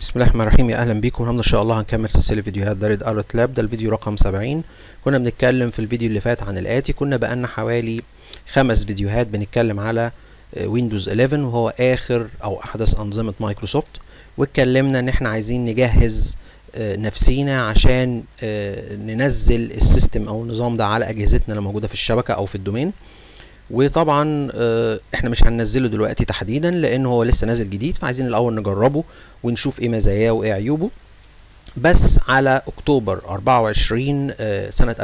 بسم الله الرحمن الرحيم يا اهلا بيكم النهارده ان شاء الله هنكمل سلسله فيديوهات دارد ارت لاب ده الفيديو رقم 70 كنا بنتكلم في الفيديو اللي فات عن الاتي كنا بقالنا حوالي خمس فيديوهات بنتكلم على ويندوز 11 وهو اخر او احدث انظمه مايكروسوفت واتكلمنا ان احنا عايزين نجهز نفسينا عشان ننزل السيستم او النظام ده على اجهزتنا اللي موجوده في الشبكه او في الدومين وطبعا احنا مش هننزله دلوقتي تحديدا لان هو لسه نازل جديد فعايزين الاول نجربه ونشوف ايه مزاياه وايه عيوبه بس على اكتوبر 24 سنه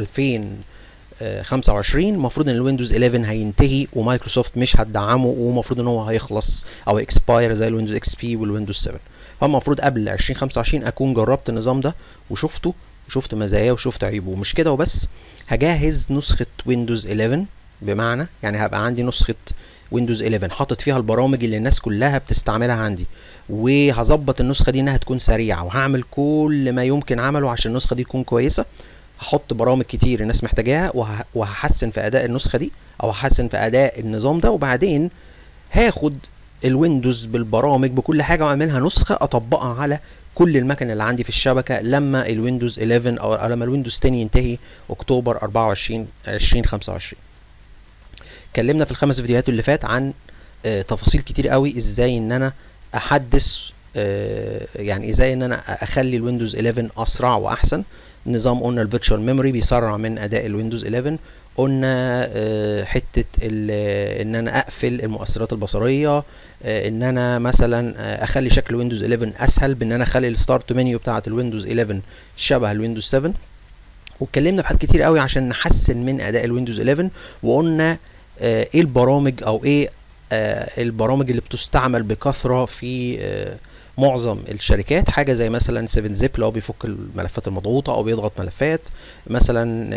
2025 المفروض ان الويندوز 11 هينتهي ومايكروسوفت مش هتدعمه ومفروض ان هو هيخلص او اكسباير زي الويندوز اكس بي والويندوز 7 فالمفروض قبل 2025 اكون جربت النظام ده وشفته وشفت مزاياه وشفت عيوبه ومش كده وبس هجهز نسخه ويندوز 11 بمعنى يعني هبقى عندي نسخه ويندوز 11 حاطط فيها البرامج اللي الناس كلها بتستعملها عندي وهظبط النسخه دي انها تكون سريعه وهعمل كل ما يمكن عمله عشان النسخه دي تكون كويسه هحط برامج كتير الناس محتاجاها وهحسن في اداء النسخه دي او هحسن في اداء النظام ده وبعدين هاخد الويندوز بالبرامج بكل حاجه واعملها نسخه اطبقها على كل المكن اللي عندي في الشبكه لما الويندوز 11 او لما الويندوز 10 ينتهي اكتوبر 24 2025 اتكلمنا في الخمس فيديوهات اللي فات عن آه تفاصيل كتير قوي ازاي ان انا احدث آه يعني ازاي ان انا اخلي الويندوز 11 اسرع واحسن نظام قلنا الفيرتشوال ميموري بيسرع من اداء الويندوز 11 قلنا آه حته ان انا اقفل المؤثرات البصريه ان انا مثلا اخلي شكل ويندوز 11 اسهل بان انا اخلي الستارت منيو بتاعه الويندوز 11 شبه الويندوز 7 واتكلمنا في حاجات كتير قوي عشان نحسن من اداء الويندوز 11 وقلنا آه ايه البرامج او ايه آه البرامج اللي بتستعمل بكثره في آه معظم الشركات حاجه زي مثلا 7 زيب اللي هو بيفك الملفات المضغوطه او بيضغط ملفات مثلا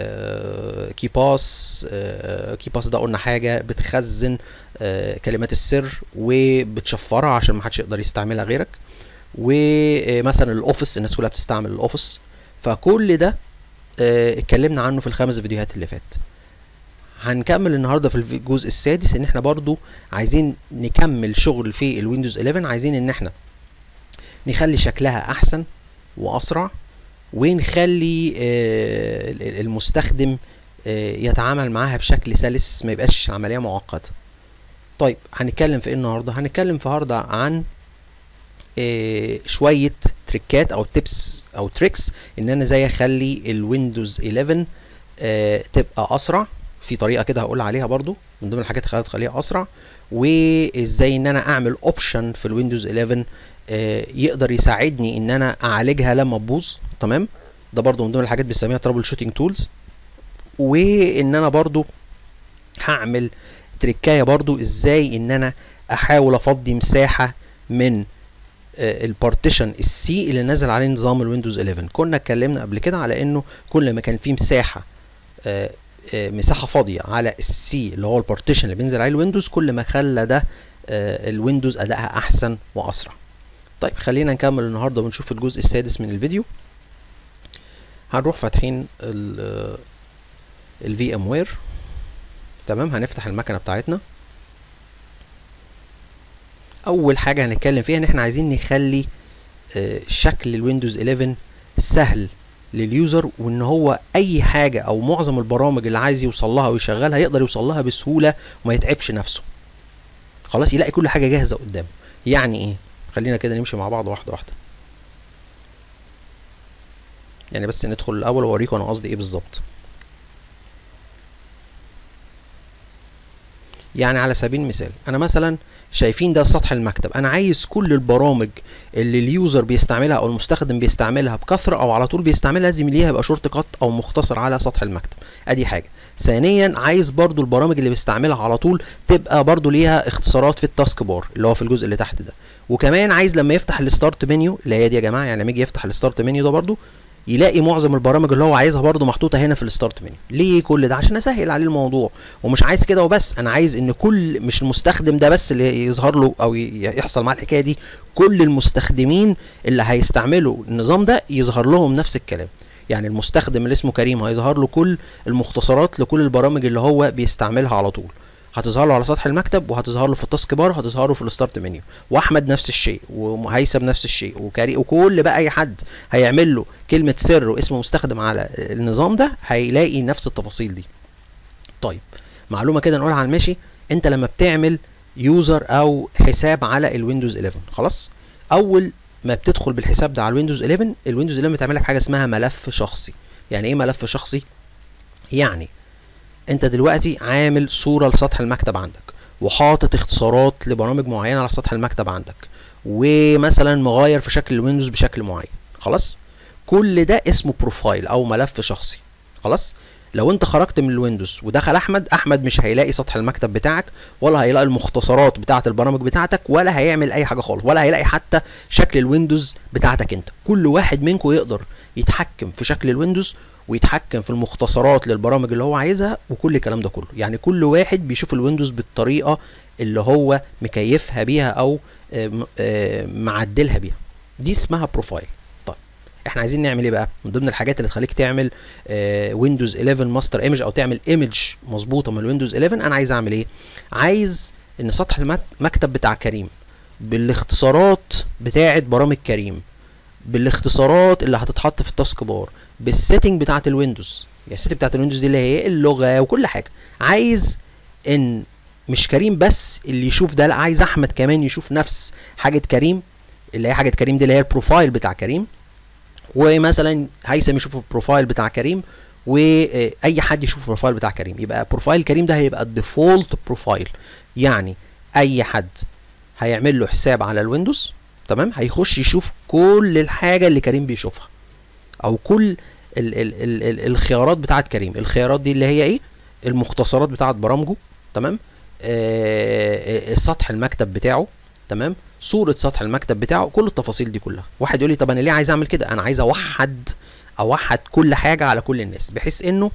كيباس كيباس ده قلنا حاجه بتخزن كلمات السر وبتشفرها عشان ما حدش يقدر يستعملها غيرك ومثلا الاوفيس الناس كلها بتستعمل الاوفيس فكل ده اتكلمنا عنه في الخمس فيديوهات اللي فات هنكمل النهارده في الجزء السادس ان احنا برضو عايزين نكمل شغل في الويندوز 11 عايزين ان احنا نخلي شكلها احسن واسرع ونخلي آه المستخدم آه يتعامل معاها بشكل سلس ما يبقاش عمليه معقده طيب هنتكلم في ايه النهارده هنتكلم في النهارده عن آه شويه تريكات او تيبس او تريكس ان انا ازاي اخلي الويندوز 11 تبقى اسرع في طريقه كده هقول عليها برضو من ضمن الحاجات اللي تخليها اسرع وازاي ان انا اعمل اوبشن في الويندوز 11 آه يقدر يساعدني ان انا اعالجها لما تبوظ تمام ده برضو من ضمن الحاجات بنسميها ترابل شوتنج تولز وان انا برضو هعمل تريكايه برضو ازاي ان انا احاول افضي مساحه من آه البارتيشن السي اللي نازل عليه نظام الويندوز 11 كنا اتكلمنا قبل كده على انه كل ما كان فيه مساحه آه مساحه فاضيه على السي اللي هو البارتيشن اللي بينزل عليه الويندوز كل ما خلى ده آه الويندوز ادائها احسن واسرع طيب خلينا نكمل النهارده ونشوف الجزء السادس من الفيديو هنروح فاتحين الفي ام وير تمام هنفتح المكنه بتاعتنا اول حاجه هنتكلم فيها ان احنا عايزين نخلي آه شكل الويندوز 11 سهل لليوزر وان هو اي حاجه او معظم البرامج اللي عايز يوصل لها ويشغلها يقدر يوصل لها بسهوله وما يتعبش نفسه خلاص يلاقي كل حاجه جاهزه قدامه يعني ايه خلينا كده نمشي مع بعض واحده واحده يعني بس ندخل الاول واوريكم انا قصدي ايه بالظبط يعني على سبيل المثال انا مثلا شايفين ده سطح المكتب انا عايز كل البرامج اللي اليوزر بيستعملها او المستخدم بيستعملها بكثره او على طول بيستعملها لازم ليها يبقى شورت كات او مختصر على سطح المكتب ادي حاجه ثانيا عايز برضو البرامج اللي بيستعملها على طول تبقى برضو ليها اختصارات في التاسك بار اللي هو في الجزء اللي تحت ده وكمان عايز لما يفتح الستارت منيو اللي هي دي يا جماعه يعني لما يجي يفتح الستارت منيو ده برضو يلاقي معظم البرامج اللي هو عايزها برضه محطوطه هنا في الستارت منيو ليه كل ده عشان اسهل عليه الموضوع ومش عايز كده وبس انا عايز ان كل مش المستخدم ده بس اللي يظهر له او يحصل معاه الحكايه دي كل المستخدمين اللي هيستعملوا النظام ده يظهر لهم نفس الكلام يعني المستخدم اللي اسمه كريم هيظهر له كل المختصرات لكل البرامج اللي هو بيستعملها على طول هتظهر له على سطح المكتب وهتظهر له في التاسك بار وهتظهر له في الستارت منيو واحمد نفس الشيء وهيثم نفس الشيء وكري وكل بقى اي حد هيعمل له كلمه سر واسم مستخدم على النظام ده هيلاقي نفس التفاصيل دي طيب معلومه كده نقولها على الماشي انت لما بتعمل يوزر او حساب على الويندوز 11 خلاص اول ما بتدخل بالحساب ده على الويندوز 11 الويندوز 11 بتعمل لك حاجه اسمها ملف شخصي يعني ايه ملف شخصي يعني انت دلوقتي عامل صوره لسطح المكتب عندك وحاطط اختصارات لبرامج معينه على سطح المكتب عندك ومثلا مغاير في شكل الويندوز بشكل معين خلاص كل ده اسمه بروفايل او ملف شخصي خلاص لو انت خرجت من الويندوز ودخل احمد احمد مش هيلاقي سطح المكتب بتاعك ولا هيلاقي المختصرات بتاعه البرامج بتاعتك ولا هيعمل اي حاجه خالص ولا هيلاقي حتى شكل الويندوز بتاعتك انت كل واحد منكم يقدر يتحكم في شكل الويندوز ويتحكم في المختصرات للبرامج اللي هو عايزها وكل الكلام ده كله يعني كل واحد بيشوف الويندوز بالطريقه اللي هو مكيفها بيها او معدلها بيها دي اسمها بروفايل طيب احنا عايزين نعمل ايه بقى من ضمن الحاجات اللي تخليك تعمل ويندوز 11 ماستر ايمج او تعمل ايمج مظبوطه من الويندوز 11 انا عايز اعمل ايه عايز ان سطح المكتب بتاع كريم بالاختصارات بتاعه برامج كريم بالاختصارات اللي هتتحط في التاسك بار بالسيتنج بتاعه الويندوز يعني السيتنج بتاعه الويندوز دي اللي هي اللغه وكل حاجه عايز ان مش كريم بس اللي يشوف ده لا عايز احمد كمان يشوف نفس حاجه كريم اللي هي حاجه كريم دي اللي هي البروفايل بتاع كريم ومثلا هيثم يشوف البروفايل بتاع كريم واي حد يشوف البروفايل بتاع كريم يبقى بروفايل كريم ده هيبقى الديفولت بروفايل يعني اي حد هيعمل له حساب على الويندوز تمام هيخش يشوف كل الحاجه اللي كريم بيشوفها او كل ال ال ال ال الخيارات بتاعت كريم الخيارات دي اللي هي ايه المختصرات بتاعت برامجه تمام آه سطح المكتب بتاعه تمام صورة سطح المكتب بتاعه كل التفاصيل دي كلها واحد يقول لي طب انا ليه عايز اعمل كده انا عايز اوحد اوحد كل حاجة على كل الناس بحيث انه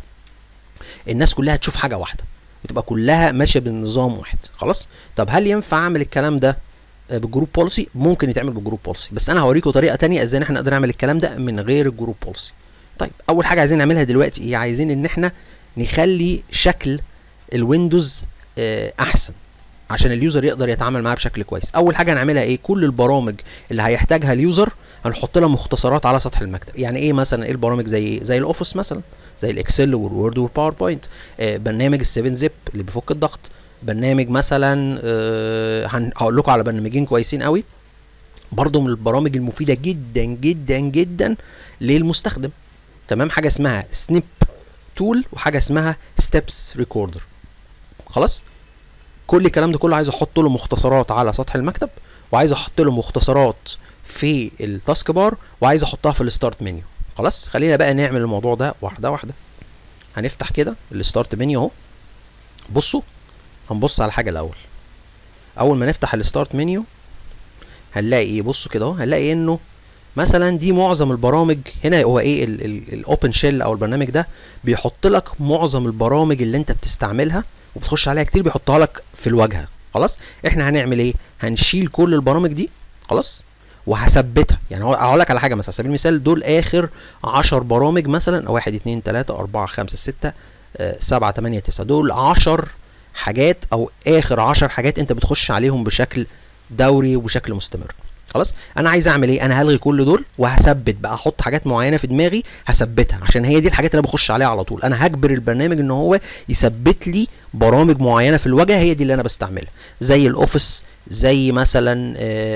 الناس كلها تشوف حاجة واحدة وتبقى كلها ماشية بالنظام واحد خلاص طب هل ينفع اعمل الكلام ده بالجروب بوليسي ممكن يتعمل بالجروب بوليسي بس انا هوريكم طريقه تانية ازاي احنا نقدر نعمل الكلام ده من غير الجروب بوليسي طيب اول حاجه عايزين نعملها دلوقتي ايه عايزين ان احنا نخلي شكل الويندوز اه احسن عشان اليوزر يقدر يتعامل معاه بشكل كويس اول حاجه هنعملها ايه كل البرامج اللي هيحتاجها اليوزر هنحط لها مختصرات على سطح المكتب يعني ايه مثلا ايه البرامج زي ايه زي الاوفيس مثلا زي الاكسل والوورد والباوربوينت اه برنامج ال7 زيب اللي بيفك الضغط برنامج مثلا أه هقول لكم على برنامجين كويسين قوي برضو من البرامج المفيدة جدا جدا جدا للمستخدم تمام حاجة اسمها سنيب تول وحاجة اسمها ستيبس ريكوردر خلاص كل الكلام ده كله عايز احط له مختصرات على سطح المكتب وعايز احط له مختصرات في التاسك بار وعايز احطها في الستارت منيو خلاص خلينا بقى نعمل الموضوع ده واحده واحده هنفتح كده الستارت منيو اهو بصوا هنبص على حاجه الاول اول ما نفتح الستارت منيو هنلاقي ايه بصوا كده اهو هنلاقي انه مثلا دي معظم البرامج هنا هو ايه الاوبن شيل او البرنامج ده بيحط لك معظم البرامج اللي انت بتستعملها وبتخش عليها كتير بيحطها لك في الواجهه خلاص احنا هنعمل ايه هنشيل كل البرامج دي خلاص وهثبتها يعني هقول لك على حاجه مثلا على سبيل المثال دول اخر 10 برامج مثلا 1 2 3 4 5 6 7 8 9 دول 10 حاجات او اخر 10 حاجات انت بتخش عليهم بشكل دوري وبشكل مستمر خلاص انا عايز اعمل ايه انا هلغي كل دول وهثبت بقى احط حاجات معينه في دماغي هثبتها عشان هي دي الحاجات اللي انا بخش عليها على طول انا هجبر البرنامج ان هو يثبت لي برامج معينه في الواجهه هي دي اللي انا بستعملها زي الاوفيس زي مثلا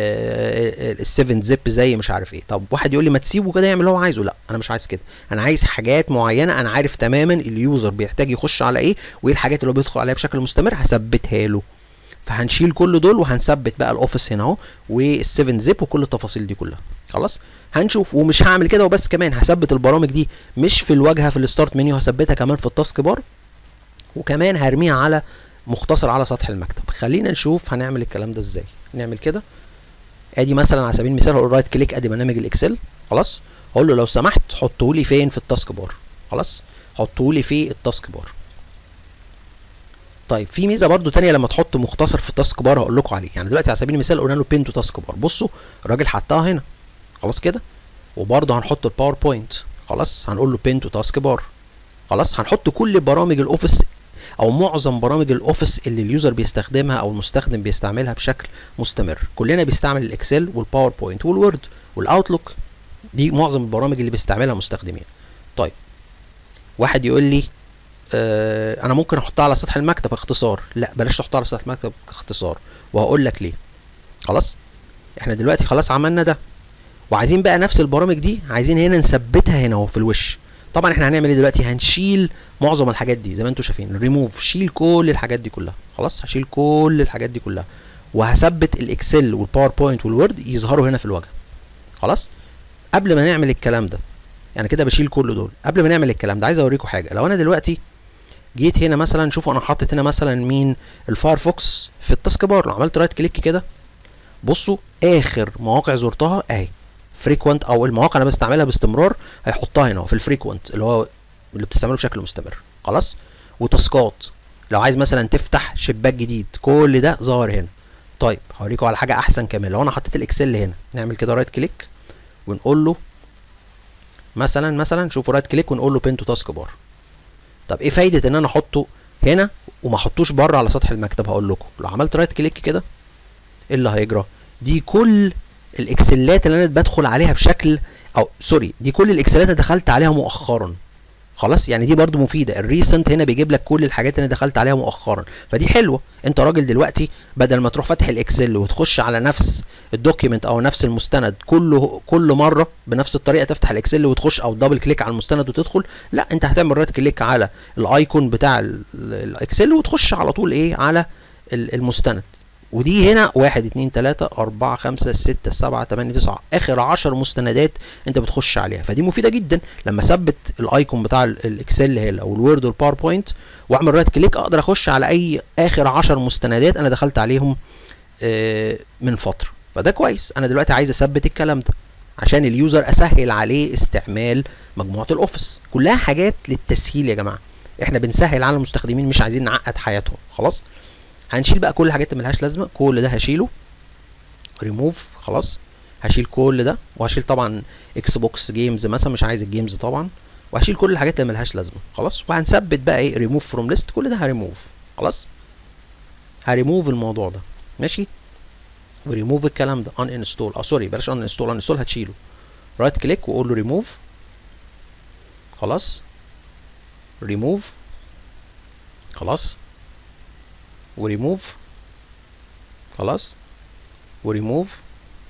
ال7 زيب زي مش عارف ايه طب واحد يقول لي ما تسيبه كده يعمل اللي هو عايزه لا انا مش عايز كده انا عايز حاجات معينه انا عارف تماما اليوزر بيحتاج يخش على ايه وايه الحاجات اللي هو بيدخل عليها بشكل مستمر هثبتها له فهنشيل كل دول وهنثبت بقى الاوفيس هنا اهو وال7 زيب وكل التفاصيل دي كلها خلاص هنشوف ومش هعمل كده وبس كمان هثبت البرامج دي مش في الواجهه في الستارت منيو هثبتها كمان في التاسك بار وكمان هرميها على مختصر على سطح المكتب خلينا نشوف هنعمل الكلام ده ازاي نعمل كده ادي مثلا على سبيل المثال هقول رايت كليك ادي برنامج الاكسل خلاص هقول له لو سمحت حطه لي فين في التاسك بار خلاص حطه لي في التاسك بار طيب في ميزه برده تانية لما تحط مختصر في التاسك بار هقول لكم عليه يعني دلوقتي على سبيل المثال قلنا له بين تو تاسك بار بصوا الراجل حطها هنا خلاص كده وبرده هنحط الباوربوينت خلاص هنقول له بين تو تاسك بار خلاص هنحط كل برامج الاوفيس او معظم برامج الاوفيس اللي اليوزر بيستخدمها او المستخدم بيستعملها بشكل مستمر كلنا بيستعمل الاكسل والباوربوينت والوورد والاوتلوك دي معظم البرامج اللي بيستعملها مستخدمين طيب واحد يقول لي آه انا ممكن احطها على سطح المكتب اختصار لا بلاش تحطها على سطح المكتب اختصار وهقول لك ليه خلاص احنا دلوقتي خلاص عملنا ده وعايزين بقى نفس البرامج دي عايزين هنا نثبتها هنا اهو في الوش طبعا احنا هنعمل ايه دلوقتي هنشيل معظم الحاجات دي زي ما انتم شايفين ريموف شيل كل الحاجات دي كلها خلاص هشيل كل الحاجات دي كلها وهثبت الاكسل والباوربوينت والوورد يظهروا هنا في الواجهه خلاص قبل ما نعمل الكلام ده يعني كده بشيل كل دول قبل ما نعمل الكلام ده عايز اوريكم حاجه لو انا دلوقتي جيت هنا مثلا شوفوا انا حاطط هنا مثلا مين الفايرفوكس في التاسك بار لو عملت رايت كليك كده بصوا اخر مواقع زرتها اهي فريكوينت او المواقع اللي بستعملها باستمرار هيحطها هنا في الفريكوينت اللي هو اللي بتستعمله بشكل مستمر خلاص وتاسكات لو عايز مثلا تفتح شباك جديد كل ده ظاهر هنا طيب هوريكم على حاجه احسن كمان لو انا حطيت الاكسل هنا نعمل كده رايت كليك ونقول له مثلا مثلا شوفوا رايت كليك ونقول له بين تو تاسك بار طب ايه فايده ان انا احطه هنا وما احطوش بره على سطح المكتب هقول لكم لو عملت رايت كليك كده ايه اللي هيجرى دي كل الاكسلات اللي انا بدخل عليها بشكل او سوري دي كل الاكسلات اللي دخلت عليها مؤخرا خلاص يعني دي برضو مفيده الريسنت هنا بيجيب لك كل الحاجات اللي دخلت عليها مؤخرا فدي حلوه انت راجل دلوقتي بدل ما تروح فاتح الاكسل وتخش على نفس الدوكيمنت او نفس المستند كله كل مره بنفس الطريقه تفتح الاكسل وتخش او دبل كليك على المستند وتدخل لا انت هتعمل رايت كليك على الايكون بتاع الاكسل وتخش على طول ايه على المستند ودي هنا واحد اتنين تلاتة أربعة خمسة ستة سبعة تمانية تسعة آخر عشر مستندات أنت بتخش عليها فدي مفيدة جدا لما أثبت الأيكون بتاع الإكسل هنا أو الوورد والباوربوينت وأعمل رايت كليك أقدر أخش على أي آخر عشر مستندات أنا دخلت عليهم آه من فترة فده كويس أنا دلوقتي عايز أثبت الكلام ده عشان اليوزر أسهل عليه استعمال مجموعة الأوفيس كلها حاجات للتسهيل يا جماعة احنا بنسهل على المستخدمين مش عايزين نعقد حياتهم خلاص هنشيل بقى كل الحاجات اللي ملهاش لازمه كل ده هشيله ريموف خلاص هشيل كل ده وهشيل طبعا اكس بوكس جيمز مثلا مش عايز الجيمز طبعا وهشيل كل الحاجات اللي ملهاش لازمه خلاص وهنثبت بقى ايه ريموف فروم ليست كل ده هريموف خلاص هريموف الموضوع ده ماشي وريموف الكلام ده ان انستول اه سوري بلاش ان انستول ان انستول هتشيله رايت كليك وقول له ريموف خلاص ريموف خلاص وريموف خلاص وريموف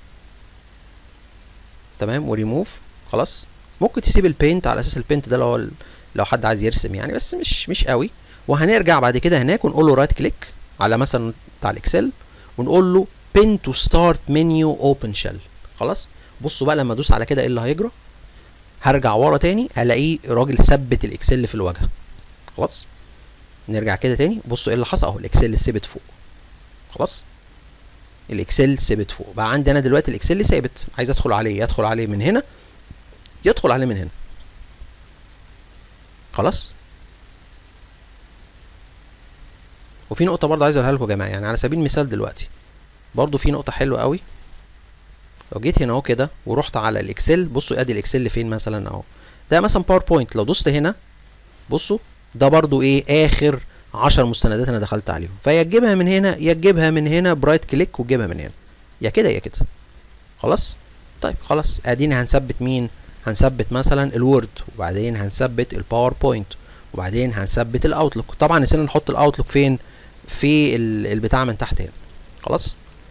تمام وريموف خلاص ممكن تسيب البينت على اساس البينت ده لو لو حد عايز يرسم يعني بس مش مش قوي وهنرجع بعد كده هناك ونقول له رايت كليك على مثلا بتاع الاكسل ونقول له بين تو ستارت منيو اوبن شيل خلاص بصوا بقى لما ادوس على كده ايه اللي هيجرى هرجع ورا تاني هلاقيه راجل ثبت الاكسل في الواجهه خلاص نرجع كده تاني بصوا ايه اللي حصل اهو الاكسل ثبت فوق خلاص الاكسل ثبت فوق بقى عندي انا دلوقتي الاكسل ثابت عايز ادخل عليه يدخل عليه من هنا يدخل عليه من هنا خلاص وفي نقطة برضه عايز اقولها لكم يا جماعة يعني على سبيل المثال دلوقتي برضه في نقطة حلوة قوي لو جيت هنا اهو كده ورحت على الاكسل بصوا ادي الاكسل فين مثلا اهو ده مثلا باوربوينت لو دوست هنا بصوا ده برضو ايه اخر 10 مستندات انا دخلت عليهم فيا تجيبها من هنا يا تجيبها من هنا برايت كليك وتجيبها من هنا يا كده يا كده خلاص طيب خلاص ادينا هنثبت مين هنثبت مثلا الوورد وبعدين هنثبت الباوربوينت وبعدين هنثبت الاوتلوك طبعا نسينا نحط الاوتلوك فين في البتاع من تحت هنا خلاص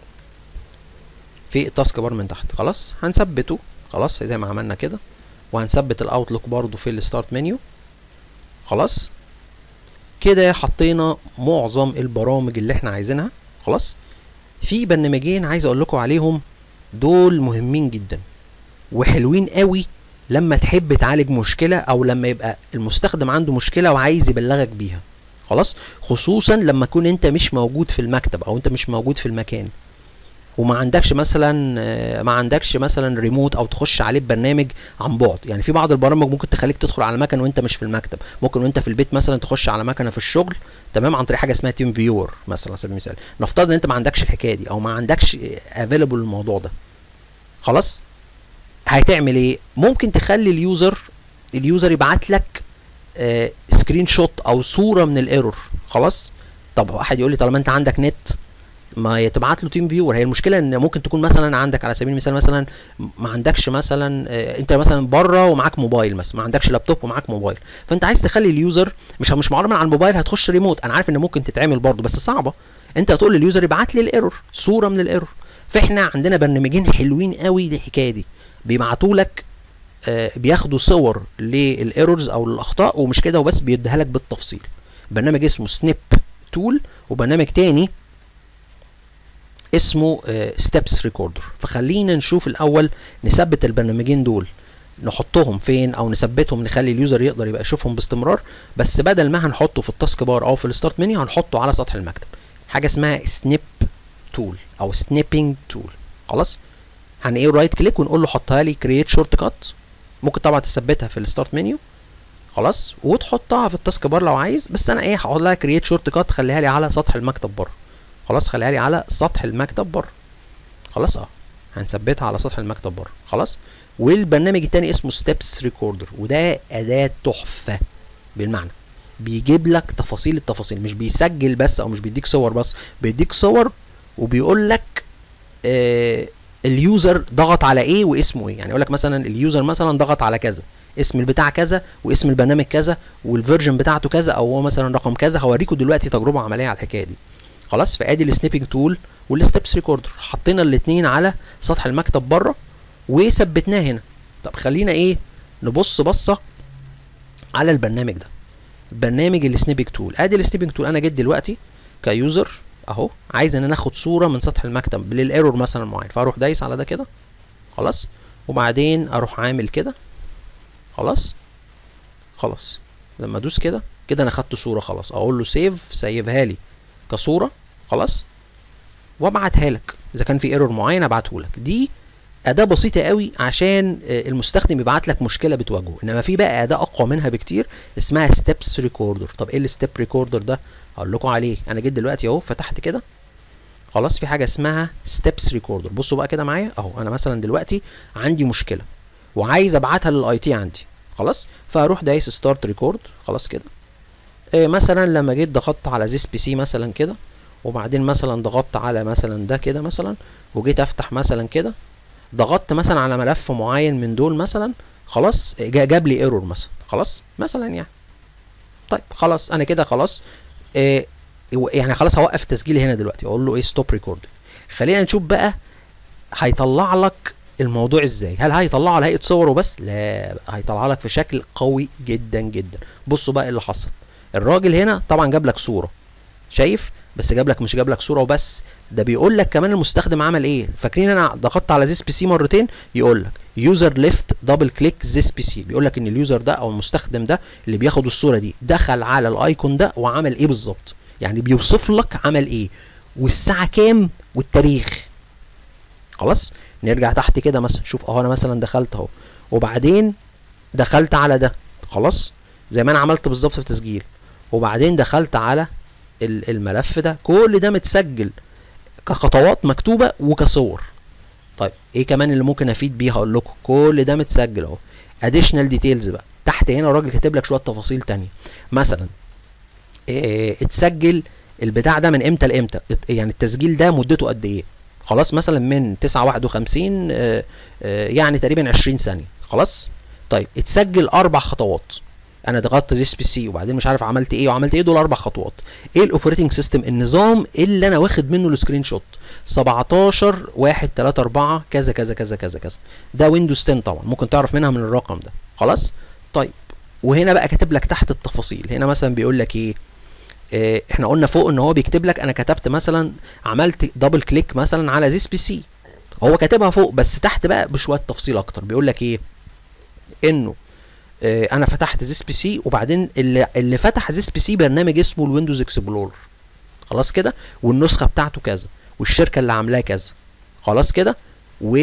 في التاسك بار من تحت خلاص هنثبته خلاص زي ما عملنا كده وهنثبت الاوتلوك برضو في الستارت منيو خلاص كده حطينا معظم البرامج اللي احنا عايزينها خلاص في برنامجين عايز اقول لكم عليهم دول مهمين جدا وحلوين قوي لما تحب تعالج مشكلة او لما يبقى المستخدم عنده مشكلة وعايز يبلغك بيها خلاص خصوصا لما تكون انت مش موجود في المكتب او انت مش موجود في المكان وما عندكش مثلا ما عندكش مثلا ريموت او تخش عليه ببرنامج عن بعد يعني في بعض البرامج ممكن تخليك تدخل على مكنه وانت مش في المكتب ممكن وانت في البيت مثلا تخش على مكنه في الشغل تمام عن طريق حاجه اسمها تيم فيور مثلا على سبيل المثال نفترض ان انت ما عندكش الحكايه دي او ما عندكش افيلبل الموضوع ده خلاص هتعمل ايه ممكن تخلي اليوزر اليوزر يبعت لك آه سكرين شوت او صوره من الايرور خلاص طب واحد يقول لي طالما انت عندك نت ما تبعت له تيم فيور هي المشكله ان ممكن تكون مثلا عندك على سبيل المثال مثلا ما عندكش مثلا آه، انت مثلا بره ومعاك موبايل مثلا ما عندكش لابتوب ومعاك موبايل فانت عايز تخلي اليوزر مش مش معلومه على الموبايل هتخش ريموت انا عارف ان ممكن تتعمل برضه بس صعبه انت هتقول لليوزر يبعت لي الايرور صوره من الايرور فاحنا عندنا برنامجين حلوين قوي للحكايه دي بيبعتوا لك آه، بياخدوا صور للايرورز او الاخطاء ومش كده وبس بيديها لك بالتفصيل برنامج اسمه سنيب تول وبرنامج تاني اسمه ستيبس ريكوردر فخلينا نشوف الاول نثبت البرنامجين دول نحطهم فين او نثبتهم نخلي اليوزر يقدر يبقى يشوفهم باستمرار بس بدل ما هنحطه في التاسك بار او في الستارت منيو هنحطه على سطح المكتب حاجه اسمها سنيب تول او سنيبنج تول خلاص هن ايه رايت كليك ونقول له حطها لي كرييت شورت كات ممكن طبعا تثبتها في الستارت منيو خلاص وتحطها في التاسك بار لو عايز بس انا ايه هقول لها كرييت شورت كات خليها لي على سطح المكتب بره خلاص خليها لي على سطح المكتب بره خلاص اه هنثبتها على سطح المكتب بره خلاص والبرنامج التاني اسمه ستيبس ريكوردر وده اداه تحفه بالمعنى بيجيب لك تفاصيل التفاصيل مش بيسجل بس او مش بيديك صور بس بيديك صور وبيقول لك آه اليوزر ضغط على ايه واسمه ايه يعني يقول لك مثلا اليوزر مثلا ضغط على كذا اسم البتاع كذا واسم البرنامج كذا والفيرجن بتاعته كذا او هو مثلا رقم كذا هوريكم دلوقتي تجربه عمليه على الحكايه دي خلاص فادي السنيبنج تول والستبس ريكوردر حطينا الاثنين على سطح المكتب بره وثبتناه هنا طب خلينا ايه نبص بصه على البرنامج ده برنامج السنيبنج تول ادي السنيبنج تول انا جيت دلوقتي كيوزر اهو عايز ان انا اخد صوره من سطح المكتب للايرور مثلا معين فاروح دايس على ده كده خلاص وبعدين اروح عامل كده خلاص خلاص لما ادوس كده كده انا خدت صوره خلاص اقول له سيف سيفها لي كصوره خلاص وابعتها لك اذا كان في ايرور معين ابعته لك دي اداه بسيطه قوي عشان المستخدم يبعت لك مشكله بتواجهه انما في بقى اداه اقوى منها بكتير اسمها ستيبس ريكوردر طب ايه الستيب ريكوردر ده هقول لكم عليه انا جيت دلوقتي اهو فتحت كده خلاص في حاجه اسمها ستيبس ريكوردر بصوا بقى كده معايا اهو انا مثلا دلوقتي عندي مشكله وعايز ابعتها للاي تي عندي خلاص فاروح دايس ستارت ريكورد خلاص كده إيه مثلا لما جيت ضغطت على زيس بي سي مثلا كده وبعدين مثلا ضغطت على مثلا ده كده مثلا وجيت افتح مثلا كده ضغطت مثلا على ملف معين من دول مثلا خلاص جاب لي ايرور مثلا خلاص مثلا يعني طيب خلاص انا كده خلاص إيه يعني خلاص هوقف التسجيل هنا دلوقتي اقول له ايه ستوب ريكوردنج خلينا نشوف بقى هيطلع لك الموضوع ازاي هل هيطلعه على هيئه صور وبس لا هيطلع لك في شكل قوي جدا جدا بصوا بقى اللي حصل الراجل هنا طبعا جاب لك صوره شايف بس جاب لك مش جاب لك صوره وبس ده بيقول لك كمان المستخدم عمل ايه فاكرين انا ضغطت على زيس بي سي مرتين يقول لك يوزر ليفت دبل كليك زيس بي سي بيقول لك ان اليوزر ده او المستخدم ده اللي بياخد الصوره دي دخل على الايكون ده وعمل ايه بالظبط يعني بيوصف لك عمل ايه والساعه كام والتاريخ خلاص نرجع تحت كده مثلا شوف اهو انا مثلا دخلت اهو وبعدين دخلت على ده خلاص زي ما انا عملت بالظبط في التسجيل وبعدين دخلت على الملف ده كل ده متسجل كخطوات مكتوبه وكصور طيب ايه كمان اللي ممكن افيد بيه هقول لكم كل ده متسجل اهو اديشنال ديتيلز بقى تحت هنا الراجل كاتب لك شويه تفاصيل تانية مثلا إيه اتسجل البتاع ده من امتى لامتى يعني التسجيل ده مدته قد ايه خلاص مثلا من 9 51 آه آه يعني تقريبا 20 ثانيه خلاص طيب اتسجل اربع خطوات انا ضغطت ديس بي سي وبعدين مش عارف عملت ايه وعملت ايه دول اربع خطوات ايه الاوبريتنج سيستم النظام اللي انا واخد منه السكرين شوت 17 1 3 4 كذا كذا كذا كذا كذا ده ويندوز 10 طبعا ممكن تعرف منها من الرقم ده خلاص طيب وهنا بقى كاتب لك تحت التفاصيل هنا مثلا بيقول لك ايه اه احنا قلنا فوق ان هو بيكتب لك انا كتبت مثلا عملت دبل كليك مثلا على زيس بي سي هو كاتبها فوق بس تحت بقى بشويه تفصيل اكتر بيقول لك ايه انه اه انا فتحت زيس بي سي وبعدين اللي, اللي فتح زيس بي سي برنامج اسمه الويندوز اكسبلورر خلاص كده والنسخه بتاعته كذا والشركه اللي عاملاه كذا خلاص كده و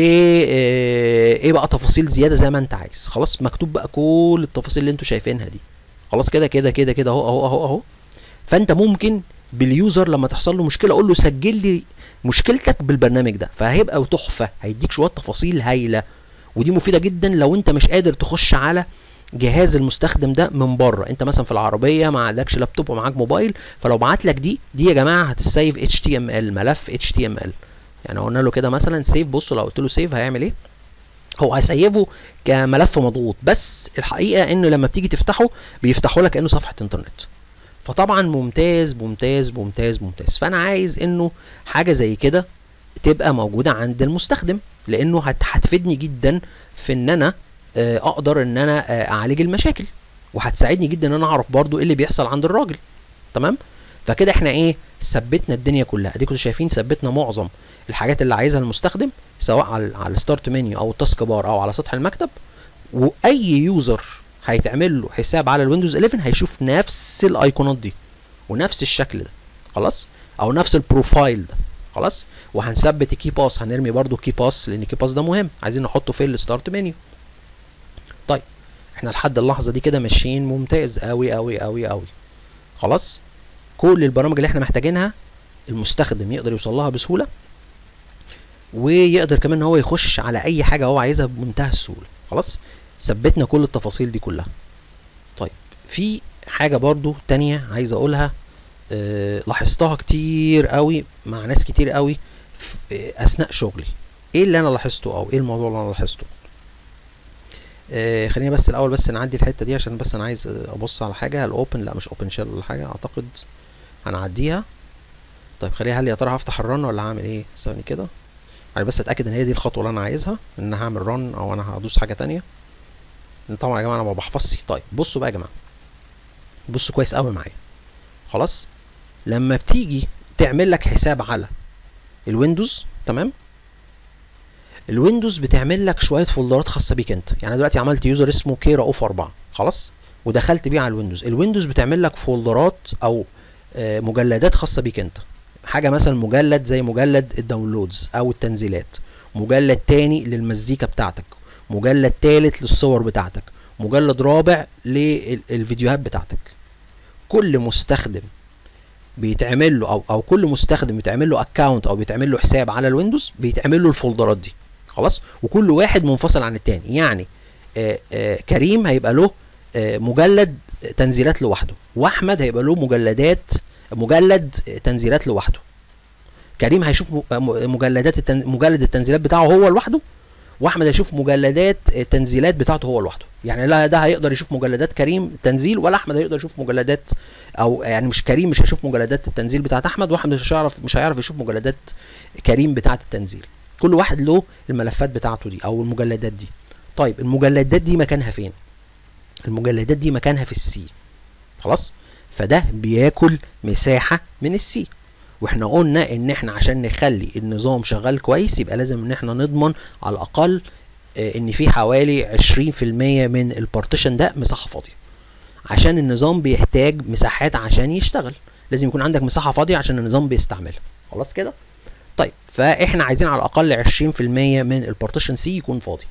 ايه بقى تفاصيل زياده زي ما انت عايز خلاص مكتوب بقى كل التفاصيل اللي انتوا شايفينها دي خلاص كده كده كده كده اهو اهو اهو اهو فانت ممكن باليوزر لما تحصل له مشكله اقول له سجل لي مشكلتك بالبرنامج ده فهيبقى تحفه هيديك شويه تفاصيل هايله ودي مفيده جدا لو انت مش قادر تخش على جهاز المستخدم ده من بره انت مثلا في العربيه ما عندكش لابتوب ومعاك موبايل فلو بعت لك دي دي يا جماعه هتسيف اتش تي ام ال ملف اتش تي ام ال يعني قلنا له كده مثلا سيف بصوا لو قلت له سيف هيعمل ايه هو هيسيفه كملف مضغوط بس الحقيقه انه لما بتيجي تفتحه بيفتحه لك كانه صفحه انترنت فطبعا ممتاز ممتاز ممتاز ممتاز فانا عايز انه حاجه زي كده تبقى موجوده عند المستخدم لانه هت- هتفيدني جدا في ان انا آه، اقدر ان انا آه، اعالج المشاكل وهتساعدني جدا ان انا اعرف برضو ايه اللي بيحصل عند الراجل تمام فكده احنا ايه ثبتنا الدنيا كلها اديكم شايفين ثبتنا معظم الحاجات اللي عايزها المستخدم سواء على على الستارت منيو او التاسك بار او على سطح المكتب واي يوزر هيتعمل له حساب على الويندوز 11 هيشوف نفس الايقونات دي ونفس الشكل ده خلاص او نفس البروفايل ده خلاص وهنثبت الكي باس هنرمي برضو الكي باس لان الكي باس ده مهم عايزين نحطه في الستارت منيو طيب احنا لحد اللحظه دي كده ماشيين ممتاز قوي قوي قوي قوي خلاص كل البرامج اللي احنا محتاجينها المستخدم يقدر يوصل لها بسهوله ويقدر كمان ان هو يخش على اي حاجه هو عايزها بمنتهى السهوله خلاص ثبتنا كل التفاصيل دي كلها طيب في حاجه برضو تانية عايز اقولها أه لاحظتها كتير قوي مع ناس كتير قوي في- اثناء شغلي ايه اللي انا لاحظته او ايه الموضوع اللي انا لاحظته آه خلينا بس الاول بس نعدي الحته دي عشان بس انا عايز آه، ابص على حاجه الاوبن لا مش اوبن شيل ولا حاجه اعتقد هنعديها طيب خليها هل يا ترى هفتح الرن ولا هعمل ايه ثواني كده عايز بس اتاكد ان هي دي الخطوه اللي انا عايزها ان أنا هعمل رن او انا هدوس حاجه تانية لأن طبعا يا جماعه انا ما بحفظش طيب بصوا بقى يا جماعه بصوا كويس قوي معايا خلاص لما بتيجي تعمل لك حساب على الويندوز تمام الويندوز بتعمل لك شويه فولدرات خاصه بيك انت يعني أنا دلوقتي عملت يوزر اسمه كيرا اوف 4 خلاص ودخلت بيه على الويندوز الويندوز بتعمل لك فولدرات او آه، مجلدات خاصه بيك انت حاجه مثلا مجلد زي مجلد الداونلودز او التنزيلات مجلد تاني للمزيكا بتاعتك مجلد تالت للصور بتاعتك مجلد رابع للفيديوهات بتاعتك كل مستخدم بيتعمل له او او كل مستخدم بيتعمل له اكونت او بيتعمل له حساب على الويندوز بيتعمل له الفولدرات دي خلاص وكل واحد منفصل عن التاني يعني آه آه كريم هيبقى له آه مجلد تنزيلات لوحده واحمد هيبقى له مجلدات مجلد تنزيلات لوحده كريم هيشوف م- م- مجلدات التن... مجلد التنزيلات بتاعه هو لوحده واحمد هيشوف مجلدات التنزيلات بتاعته هو لوحده يعني لا ده هيقدر يشوف مجلدات كريم تنزيل ولا احمد هيقدر يشوف مجلدات او يعني مش كريم مش هيشوف مجلدات التنزيل بتاعت احمد واحمد مش هيعرف مش هيعرف يشوف مجلدات كريم بتاعت التنزيل كل واحد له الملفات بتاعته دي او المجلدات دي طيب المجلدات دي مكانها فين المجلدات دي مكانها في السي خلاص فده بياكل مساحة من السي واحنا قلنا ان احنا عشان نخلي النظام شغال كويس يبقى لازم ان احنا نضمن على الاقل آه، ان في حوالي 20% من البارتيشن ده مساحة فاضية عشان النظام بيحتاج مساحات عشان يشتغل لازم يكون عندك مساحة فاضية عشان النظام بيستعملها خلاص كده طيب فاحنا عايزين على الاقل 20% من البارتيشن سي يكون فاضي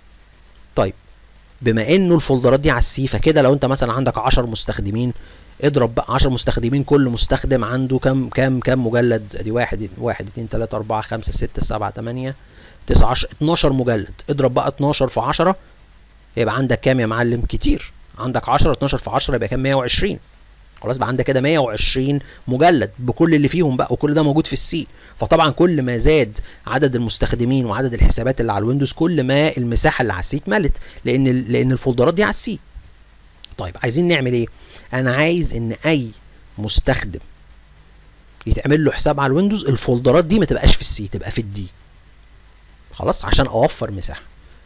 طيب بما انه الفولدرات دي على السي فكده لو انت مثلا عندك 10 مستخدمين اضرب بقى 10 مستخدمين كل مستخدم عنده كام كام كام مجلد ادي واحد واحد اتنين تلاتة اربعة خمسة ستة سبعة تمانية تسعة عشر 12 مجلد اضرب بقى 12 في 10 يبقى عندك كام يا معلم كتير عندك 10 12 في 10 يبقى كام 120 خلاص بقى عندك كده 120 مجلد بكل اللي فيهم بقى وكل ده موجود في السي فطبعا كل ما زاد عدد المستخدمين وعدد الحسابات اللي على الويندوز كل ما المساحه اللي على السي اتملت لان ال- لان الفولدرات دي على السي طيب عايزين نعمل ايه انا عايز ان اي مستخدم يتعمل له حساب على الويندوز الفولدرات دي ما تبقاش في السي تبقى في الدي خلاص عشان اوفر مساحه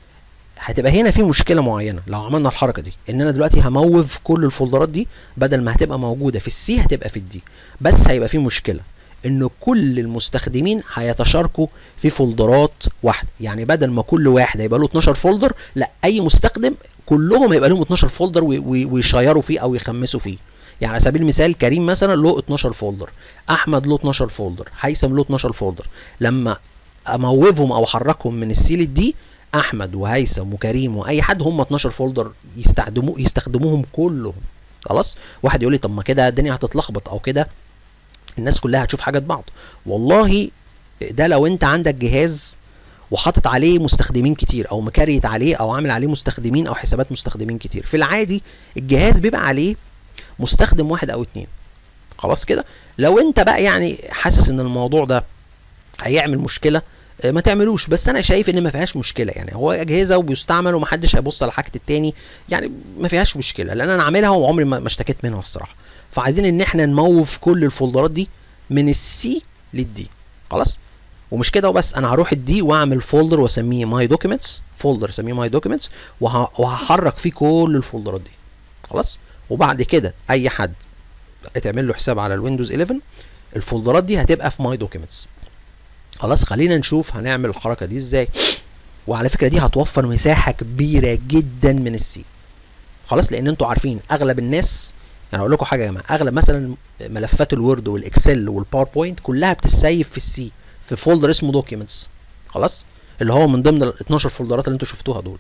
هتبقى هنا في مشكله معينه لو عملنا الحركه دي ان انا دلوقتي هموف كل الفولدرات دي بدل ما هتبقى موجوده في السي هتبقى في الدي بس هيبقى في مشكله ان كل المستخدمين هيتشاركوا في فولدرات واحده يعني بدل ما كل واحد هيبقى له 12 فولدر لا اي مستخدم كلهم هيبقى لهم 12 فولدر وي- وي- ويشيروا فيه او يخمسوا فيه يعني على سبيل المثال كريم مثلا له 12 فولدر احمد له 12 فولدر هيثم له 12 فولدر لما اموفهم او احركهم من السي للدي احمد وهيثم وكريم واي حد هم 12 فولدر يستخدموه يستخدموهم كلهم خلاص واحد يقول لي طب ما كده الدنيا هتتلخبط او كده الناس كلها هتشوف حاجات بعض والله ده لو انت عندك جهاز وحاطط عليه مستخدمين كتير او مكريت عليه او عامل عليه مستخدمين او حسابات مستخدمين كتير في العادي الجهاز بيبقى عليه مستخدم واحد او اتنين خلاص كده لو انت بقى يعني حاسس ان الموضوع ده هيعمل مشكله آه، ما تعملوش بس انا شايف ان ما فيهاش مشكله يعني هو اجهزه وبيستعمل ومحدش هيبص على حاجه التاني يعني ما فيهاش مشكله لان انا عاملها وعمري ما ما اشتكيت منها الصراحه فعايزين ان احنا نموف كل الفولدرات دي من السي للدي خلاص ومش كده وبس انا هروح الدي واعمل فولدر واسميه ماي دوكيومنتس فولدر اسميه ماي دوكيومنتس وهحرك فيه كل الفولدرات دي خلاص وبعد كده اي حد اتعمل له حساب على الويندوز 11 الفولدرات دي هتبقى في ماي دوكيومنتس خلاص خلينا نشوف هنعمل الحركه دي ازاي وعلى فكره دي هتوفر مساحه كبيره جدا من السي خلاص لان انتوا عارفين اغلب الناس يعني اقول لكم حاجه يا جماعه اغلب مثلا ملفات الوورد والاكسل والباوربوينت كلها بتسيف في السي في فولدر اسمه دوكيومنتس خلاص اللي هو من ضمن ال 12 فولدرات اللي انتوا شفتوها دول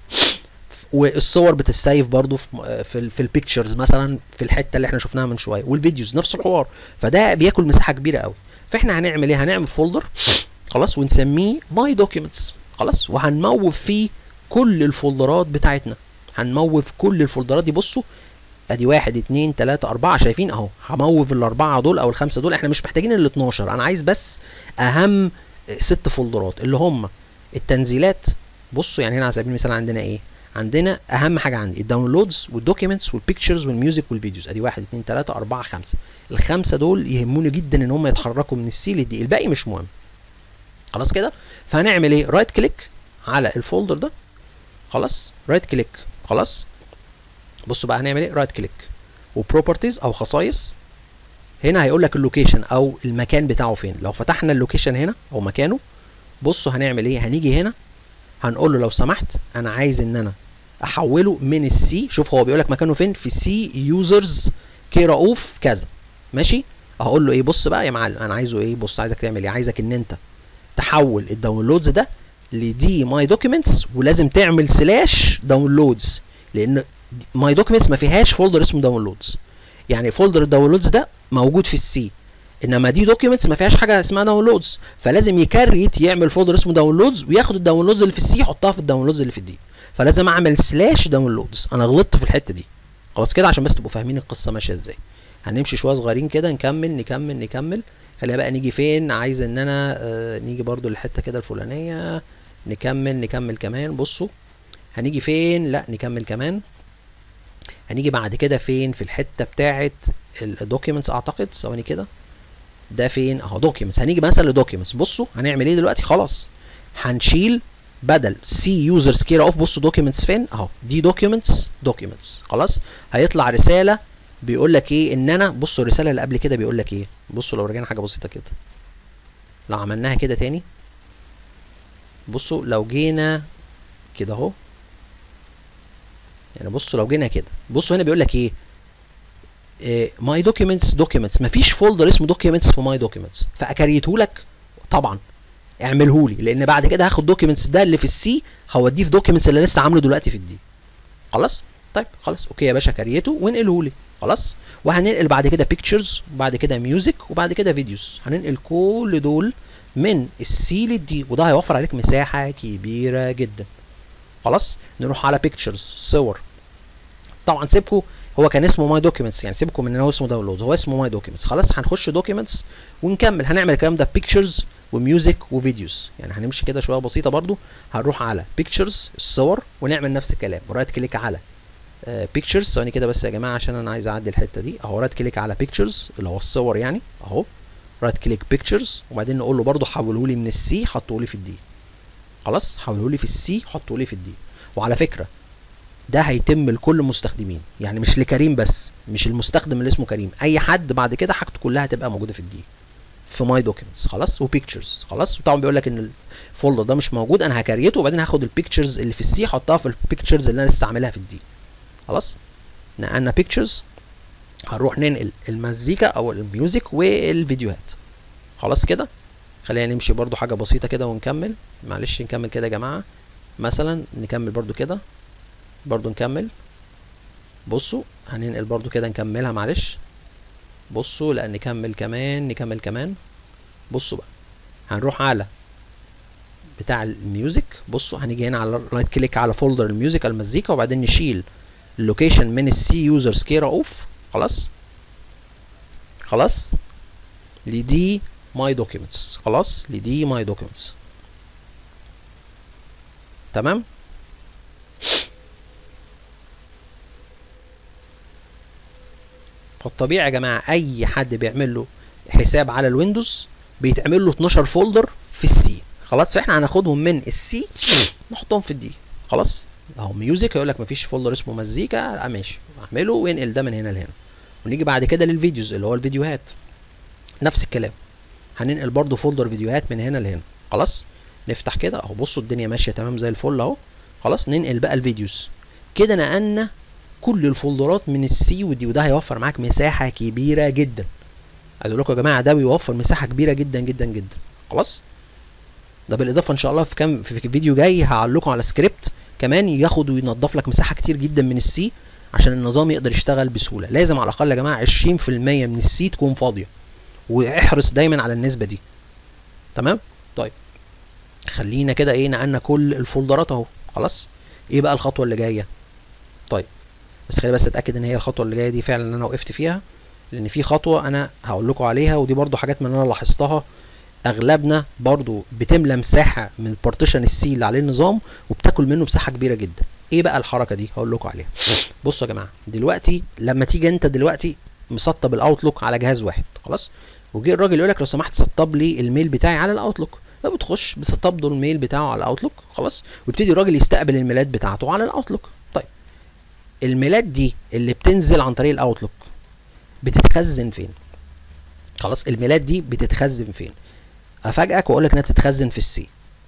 والصور بتسيف برضو في في, ال- في البيكتشرز مثلا في الحته اللي احنا شفناها من شويه والفيديوز نفس الحوار فده بياكل مساحه كبيره قوي فاحنا هنعمل ايه هنعمل فولدر خلاص ونسميه ماي دوكيومنتس خلاص وهنموف فيه كل الفولدرات بتاعتنا هنموف كل الفولدرات دي بصوا ادي واحد اتنين تلاتة اربعة شايفين اهو هموف الاربعة دول او الخمسة دول احنا مش محتاجين ال 12 انا عايز بس اهم ست فولدرات اللي هم التنزيلات بصوا يعني هنا على سبيل المثال عندنا ايه عندنا اهم حاجه عندي الداونلودز والدوكيومنتس والبيكتشرز والميوزك والفيديوز ادي واحد اتنين تلاته اربعه خمسه الخمسه دول يهموني جدا ان هم يتحركوا من السي للدي الباقي مش مهم خلاص كده فهنعمل ايه رايت كليك على الفولدر ده خلاص رايت كليك خلاص بصوا بقى هنعمل ايه رايت كليك وبروبرتيز او خصائص هنا هيقول لك اللوكيشن او المكان بتاعه فين لو فتحنا اللوكيشن هنا او مكانه بصوا هنعمل ايه هنيجي هنا هنقول له لو سمحت انا عايز ان انا احوله من السي شوف هو بيقول لك مكانه فين في سي يوزرز كير اوف كذا ماشي هقول له ايه بص بقى يا معلم انا عايزه ايه بص عايزك تعمل ايه عايزك ان انت تحول الداونلودز ده لدي ماي دوكيومنتس ولازم تعمل سلاش داونلودز لان ماي دوكيومنتس ما فيهاش فولدر اسمه داونلودز يعني فولدر الداونلودز ده موجود في السي انما دي دوكيومنتس ما فيهاش حاجه اسمها داونلودز فلازم يكريت يعمل فولدر اسمه داونلودز وياخد الداونلودز اللي في السي يحطها في الداونلودز اللي في الدي فلازم اعمل سلاش داونلودز انا غلطت في الحته دي خلاص كده عشان بس تبقوا فاهمين القصه ماشيه ازاي هنمشي شويه صغيرين كده نكمل نكمل نكمل خلينا بقى نيجي فين عايز ان انا آه نيجي برضو للحته كده الفلانيه نكمل نكمل كمان بصوا هنيجي فين لا نكمل كمان هنيجي بعد كده فين في الحته بتاعه الدوكيومنتس اعتقد ثواني كده ده فين اهو دوكيومنتس هنيجي مثلا لدوكيومنتس بصوا هنعمل ايه دلوقتي خلاص هنشيل بدل سي يوزرز كير اوف بصوا دوكيومنتس فين اهو دي دوكيومنتس دوكيومنتس خلاص هيطلع رساله بيقول لك ايه ان انا بصوا الرساله اللي قبل كده بيقول لك ايه بصوا لو رجعنا حاجه بسيطه كده لو عملناها كده تاني بصوا لو جينا كده اهو يعني بصوا لو جينا كده بصوا هنا بيقول لك ايه ماي دوكيومنتس دوكيومنتس مفيش فولدر اسمه دوكيومنتس في ماي دوكيومنتس فاكريته لك طبعا اعمله لي لان بعد كده هاخد دوكيومنتس ده اللي في السي هوديه في دوكيومنتس اللي لسه عامله دلوقتي في الدي خلاص طيب خلاص اوكي يا باشا كريته وانقله لي خلاص وهننقل بعد كده بيكتشرز وبعد كده ميوزك وبعد كده فيديوز هننقل كل دول من السي للدي وده هيوفر عليك مساحه كبيره جدا خلاص نروح على بيكتشرز صور طبعا سيبكم هو كان اسمه ماي دوكيومنتس يعني سيبكم من ان هو اسمه داونلود هو اسمه ماي دوكيومنتس خلاص هنخش دوكيومنتس ونكمل هنعمل الكلام ده بيكتشرز وميوزك وفيديوز يعني هنمشي كده شويه بسيطه برضو هنروح على بيكتشرز الصور ونعمل نفس الكلام ورايت كليك على بيكتشرز ثواني كده بس يا جماعه عشان انا عايز اعدي الحته دي اهو رايت كليك على بيكتشرز اللي هو الصور يعني اهو رايت كليك بيكتشرز وبعدين نقول له برضو حوله لي من السي حطه لي في الدي خلاص حوله لي في السي حطه لي في الدي وعلى فكره ده هيتم لكل المستخدمين يعني مش لكريم بس مش المستخدم اللي اسمه كريم اي حد بعد كده حاجته كلها هتبقى موجوده في الدي في ماي دوكيومنتس خلاص وبيكتشرز خلاص وطبعا بيقول لك ان الفولدر ده مش موجود انا هكريته وبعدين هاخد البيكتشرز اللي في السي احطها في البيكتشرز اللي انا لسه عاملها في الدي خلاص نقلنا بيكتشرز هنروح ننقل المزيكا او الميوزك والفيديوهات خلاص كده خلينا نمشي برضو حاجه بسيطه كده ونكمل معلش نكمل كده يا جماعه مثلا نكمل برضو كده برضو نكمل بصوا هننقل برضو كده نكملها معلش بصوا لا نكمل كمان نكمل كمان بصوا بقى هنروح على بتاع الميوزك بصوا هنيجي هنا على رايت كليك على فولدر الميوزك المزيكا وبعدين نشيل اللوكيشن من السي يوزر سكيرا اوف خلاص خلاص لدي ماي دوكيومنتس خلاص لدي ماي دوكيومنتس تمام فالطبيعي يا جماعه اي حد بيعمل له حساب على الويندوز بيتعمل له 12 فولدر في السي خلاص فاحنا هناخدهم من السي نحطهم في الدي خلاص اهو ميوزك هيقول لك مفيش فولدر اسمه مزيكا لا ماشي اعمله وانقل ده من هنا لهنا ونيجي بعد كده للفيديوز اللي هو الفيديوهات نفس الكلام هننقل برضو فولدر فيديوهات من هنا لهنا خلاص نفتح كده اهو بصوا الدنيا ماشيه تمام زي الفل اهو خلاص ننقل بقى الفيديوز كده نقلنا كل الفولدرات من السي ودي وده هيوفر معاك مساحه كبيره جدا عايز اقول لكم يا جماعه ده بيوفر مساحه كبيره جدا جدا جدا خلاص ده بالاضافه ان شاء الله في كام في فيديو جاي هقول لكم على سكريبت كمان ياخد وينظف لك مساحه كتير جدا من السي عشان النظام يقدر يشتغل بسهوله لازم على الاقل يا جماعه 20% من السي تكون فاضيه واحرص دايما على النسبه دي تمام طيب خلينا كده ايه نقلنا كل الفولدرات اهو خلاص ايه بقى الخطوه اللي جايه طيب بس خلينا بس اتاكد ان هي الخطوه اللي جايه دي فعلا انا وقفت فيها لان في خطوه انا هقول لكم عليها ودي برضو حاجات من اللي انا لاحظتها اغلبنا برضو بتملى مساحه من البارتيشن السي اللي عليه النظام وبتاكل منه مساحه كبيره جدا ايه بقى الحركه دي هقول لكم عليها بصوا يا جماعه دلوقتي لما تيجي انت دلوقتي مسطب الاوتلوك على جهاز واحد خلاص وجي الراجل يقول لك لو سمحت سطب لي الميل بتاعي على الاوتلوك فبتخش بتسطب له الميل بتاعه على الاوتلوك خلاص ويبتدي الراجل يستقبل الميلات بتاعته على الاوتلوك طيب الميلات دي اللي بتنزل عن طريق الاوتلوك بتتخزن فين خلاص الميلات دي بتتخزن فين افاجئك واقول لك انها بتتخزن في السي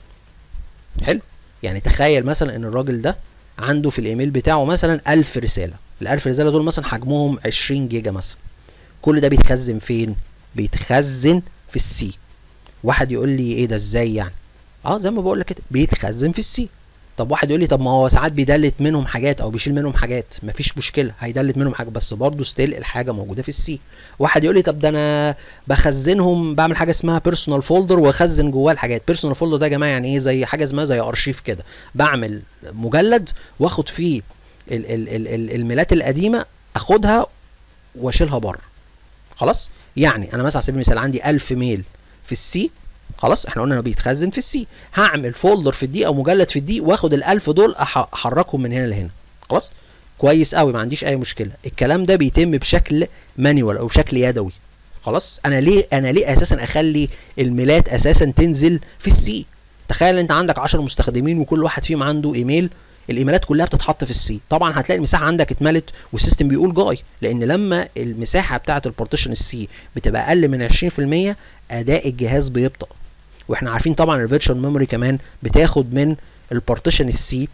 حلو يعني تخيل مثلا ان الراجل ده عنده في الايميل بتاعه مثلا 1000 رساله ال 1000 رساله دول مثلا حجمهم 20 جيجا مثلا كل ده بيتخزن فين بيتخزن في السي واحد يقول لي ايه ده ازاي يعني اه زي ما بقول لك كده بيتخزن في السي طب واحد يقول لي طب ما هو ساعات بيدلت منهم حاجات او بيشيل منهم حاجات مفيش مشكله هيدلت منهم حاجه بس برضه ستيل الحاجه موجوده في السي واحد يقول لي طب ده انا بخزنهم بعمل حاجه اسمها بيرسونال فولدر واخزن جواه الحاجات بيرسونال فولدر ده يا جماعه يعني ايه زي حاجه اسمها زي ارشيف كده بعمل مجلد واخد فيه ال ال ال ال الميلات القديمه اخدها واشيلها بره خلاص يعني انا مثلا على سبيل المثال عندي 1000 ميل في السي خلاص احنا قلنا انه بيتخزن في السي هعمل فولدر في الدي او مجلد في الدي واخد ال1000 دول احركهم من هنا لهنا خلاص كويس قوي ما عنديش اي مشكله الكلام ده بيتم بشكل مانيوال او بشكل يدوي خلاص انا ليه انا ليه اساسا اخلي الميلات اساسا تنزل في السي تخيل انت عندك 10 مستخدمين وكل واحد فيهم عنده ايميل الايميلات كلها بتتحط في السي طبعا هتلاقي المساحه عندك اتملت والسيستم بيقول جاي لان لما المساحه بتاعه البارتيشن السي بتبقى اقل من 20% اداء الجهاز بيبطأ واحنا عارفين طبعا الفيرتشوال ميموري كمان بتاخد من البارتيشن السي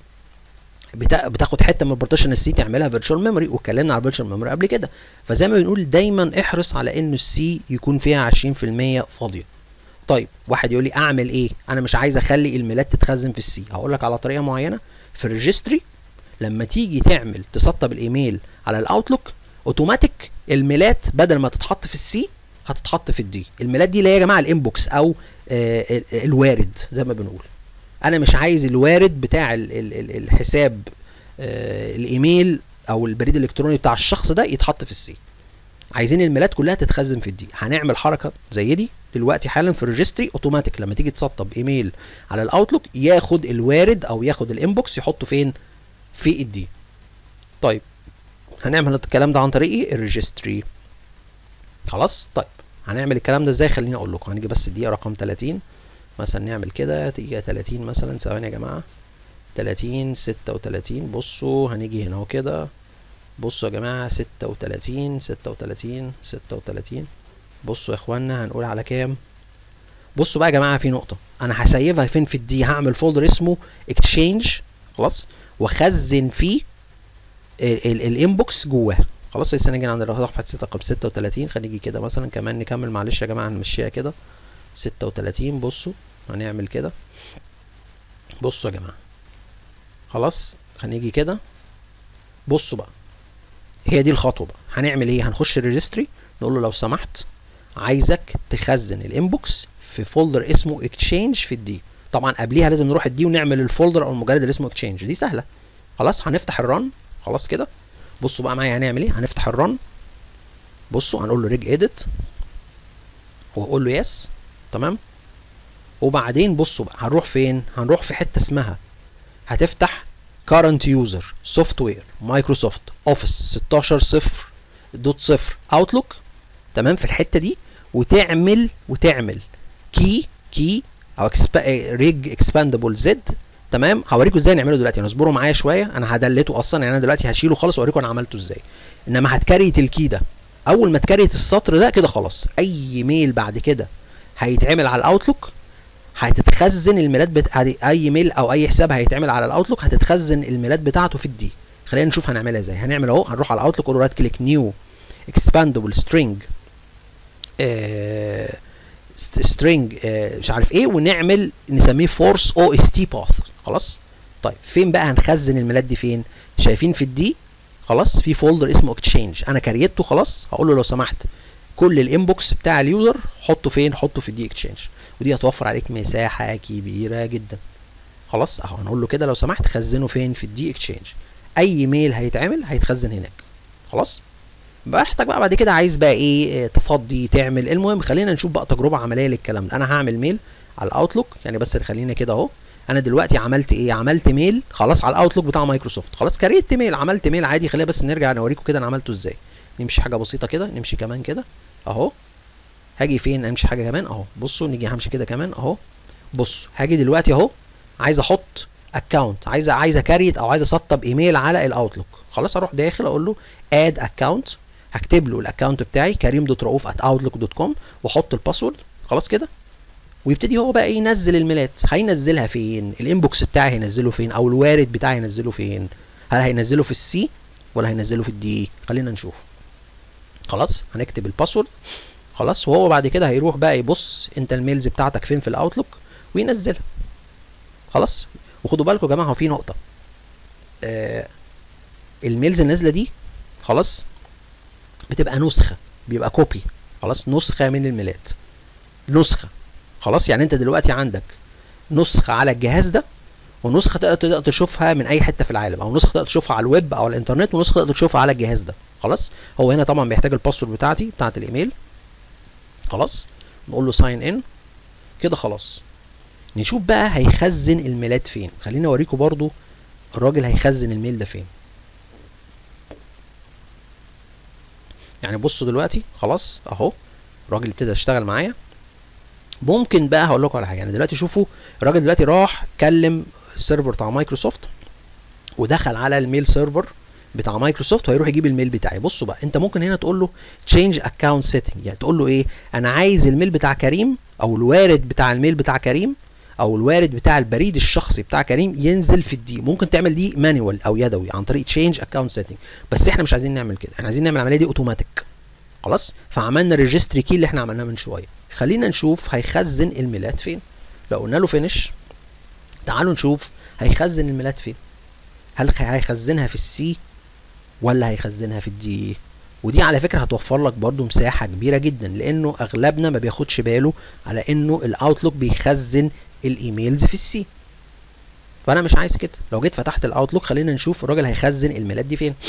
بتاخد حته من البارتيشن السي تعملها فيرتشوال ميموري واتكلمنا على الفيرتشوال ميموري قبل كده فزي ما بنقول دايما احرص على انه السي يكون فيها 20% فاضيه طيب واحد يقول لي اعمل ايه انا مش عايز اخلي الميلات تتخزن في السي هقول لك على طريقه معينه في الريجستري لما تيجي تعمل تسطب الايميل على الاوتلوك اوتوماتيك الميلات بدل ما تتحط في السي هتتحط في الدي الميلات دي اللي هي يا جماعه الانبوكس او آه الوارد زي ما بنقول انا مش عايز الوارد بتاع ال ال ال الحساب آه الايميل او البريد الالكتروني بتاع الشخص ده يتحط في السي عايزين الميلات كلها تتخزن في الدي هنعمل حركه زي دي دلوقتي حالا في الريجستري اوتوماتيك لما تيجي تسطب ايميل على الاوتلوك ياخد الوارد او ياخد الانبوكس يحطه فين في الدي طيب هنعمل الكلام ده عن طريق ايه الريجستري خلاص طيب هنعمل الكلام ده ازاي خليني اقول لكم هنيجي بس الدقيقه رقم 30 مثلا نعمل كده تيجي 30 مثلا ثواني يا جماعه 30 36 بصوا هنيجي هنا اهو كده بصوا يا جماعه 36 36 36 بصوا يا اخوانا هنقول على كام بصوا بقى يا جماعه في نقطه انا هسيبها فين في الدي هعمل فولدر اسمه اكتشينج خلاص واخزن فيه الانبوكس جواه خلاص لسه نيجي عند صفحه رقم 36 خلينا نيجي كده مثلا كمان نكمل معلش يا جماعه هنمشيها كده 36 بصوا هنعمل كده بصوا يا جماعه خلاص هنيجي كده بصوا بقى هي دي الخطوه بقى هنعمل ايه هنخش الريجستري نقول له لو سمحت عايزك تخزن الانبوكس في فولدر اسمه اكتشينج في الدي طبعا قبليها لازم نروح الدي ونعمل الفولدر او المجلد اللي اسمه اكتشينج دي سهله خلاص هنفتح الرن خلاص كده بصوا بقى معايا هنعمل ايه هنفتح الرن بصوا هنقول له ريج اديت واقول له يس تمام وبعدين بصوا بقى هنروح فين هنروح في حته اسمها هتفتح current user software مايكروسوفت اوفيس 16 0 دوت صفر اوتلوك تمام في الحته دي وتعمل وتعمل كي كي او ريج اكسباندبل زد تمام هوريكم ازاي نعمله دلوقتي يعني اصبروا معايا شويه انا هدلته اصلا يعني انا دلوقتي هشيله خالص واوريكم انا عملته ازاي انما هتكريت الكي ده اول ما تكريت السطر ده كده خلاص اي ميل بعد كده هيتعمل على الاوتلوك هتتخزن الميلاد بتاع اي ميل او اي حساب هيتعمل على الاوتلوك هتتخزن الميلاد بتاعته في الدي خلينا نشوف هنعملها ازاي هنعمل اهو هنروح على الاوتلوك نقول رايت كليك نيو اكسباندبل سترينج سترينج مش عارف ايه ونعمل نسميه فورس او اس تي باث خلاص طيب فين بقى هنخزن الميلاد دي فين شايفين في الدي خلاص في فولدر اسمه اكتشينج انا كريته خلاص هقول له لو سمحت كل الانبوكس بتاع اليوزر حطه فين حطه في الدي اكتشينج ودي هتوفر عليك مساحه كبيره جدا خلاص اهو هنقول له كده لو سمحت خزنه فين في الدي اكتشينج اي ميل هيتعمل هيتخزن هناك خلاص براحتك بقى بعد كده عايز بقى ايه تفضي تعمل المهم خلينا نشوف بقى تجربه عمليه للكلام ده انا هعمل ميل على الاوتلوك يعني بس خلينا كده اهو انا دلوقتي عملت ايه عملت ميل خلاص على الاوتلوك بتاع مايكروسوفت خلاص كريت ميل عملت ميل عادي خلينا بس نرجع نوريكم كده انا عملته ازاي نمشي حاجه بسيطه كده نمشي كمان كده اهو هاجي فين امشي حاجه كمان اهو بصوا نيجي همشي كده كمان اهو بص هاجي دلوقتي اهو عايز احط اكونت عايز عايز اكريت او عايز اسطب ايميل على الاوتلوك خلاص اروح داخل اقول له اد اكونت هكتب له الاكونت بتاعي كريم دوت رؤوف ات اوتلوك دوت كوم واحط الباسورد خلاص كده ويبتدي هو بقى ينزل الميلات هينزلها فين الانبوكس بتاعي هينزله فين او الوارد بتاعي هينزله فين هل هينزله في السي ولا هينزله في الدي خلينا نشوف خلاص هنكتب الباسورد خلاص وهو بعد كده هيروح بقى يبص انت الميلز بتاعتك فين في الاوتلوك وينزلها خلاص وخدوا بالكم يا جماعه هو في نقطه آه الميلز النازله دي خلاص بتبقى نسخه بيبقى كوبي خلاص نسخه من الميلاد نسخه خلاص يعني انت دلوقتي عندك نسخه على الجهاز ده ونسخه تقدر تشوفها من اي حته في العالم او نسخه تقدر تشوفها على الويب او على الانترنت ونسخه تقدر تشوفها على الجهاز ده خلاص هو هنا طبعا بيحتاج الباسورد بتاعتي بتاعت الايميل خلاص نقول له ساين ان كده خلاص نشوف بقى هيخزن الميلاد فين خليني اوريكم برضو الراجل هيخزن الميل ده فين يعني بصوا دلوقتي خلاص اهو الراجل ابتدى يشتغل معايا ممكن بقى هقول لكم على حاجه يعني دلوقتي شوفوا الراجل دلوقتي راح كلم السيرفر بتاع مايكروسوفت ودخل على الميل سيرفر بتاع مايكروسوفت وهيروح يجيب الميل بتاعي بصوا بقى انت ممكن هنا تقول له تشينج اكونت سيتنج يعني تقول له ايه انا عايز الميل بتاع كريم او الوارد بتاع الميل بتاع كريم او الوارد بتاع البريد الشخصي بتاع كريم ينزل في الدي ممكن تعمل دي مانيوال او يدوي عن طريق تشينج اكونت سيتنج بس احنا مش عايزين نعمل كده احنا عايزين نعمل العمليه دي اوتوماتيك خلاص فعملنا ريجستري كي اللي احنا عملناه من شويه خلينا نشوف هيخزن الميلاد فين لو قلنا له فينش تعالوا نشوف هيخزن الميلاد فين هل هيخزنها في السي ولا هيخزنها في الدي ودي على فكره هتوفر لك برضو مساحه كبيره جدا لانه اغلبنا ما بياخدش باله على انه الاوتلوك بيخزن الايميلز في السي فانا مش عايز كده لو جيت فتحت الاوتلوك خلينا نشوف الراجل هيخزن الميلاد دي فين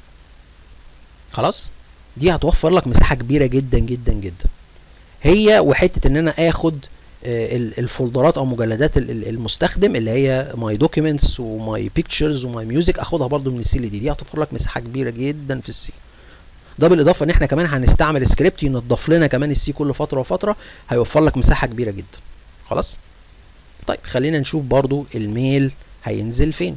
خلاص دي هتوفر لك مساحه كبيره جدا جدا جدا هي وحته ان انا اخد الفولدرات او مجلدات المستخدم اللي هي ماي دوكيومنتس وماي بيكتشرز وماي ميوزك اخدها برضو من السي دي دي هتوفر لك مساحه كبيره جدا في السي ده بالاضافه ان احنا كمان هنستعمل سكريبت ينضف لنا كمان السي كل فتره وفتره هيوفر لك مساحه كبيره جدا خلاص طيب خلينا نشوف برضو الميل هينزل فين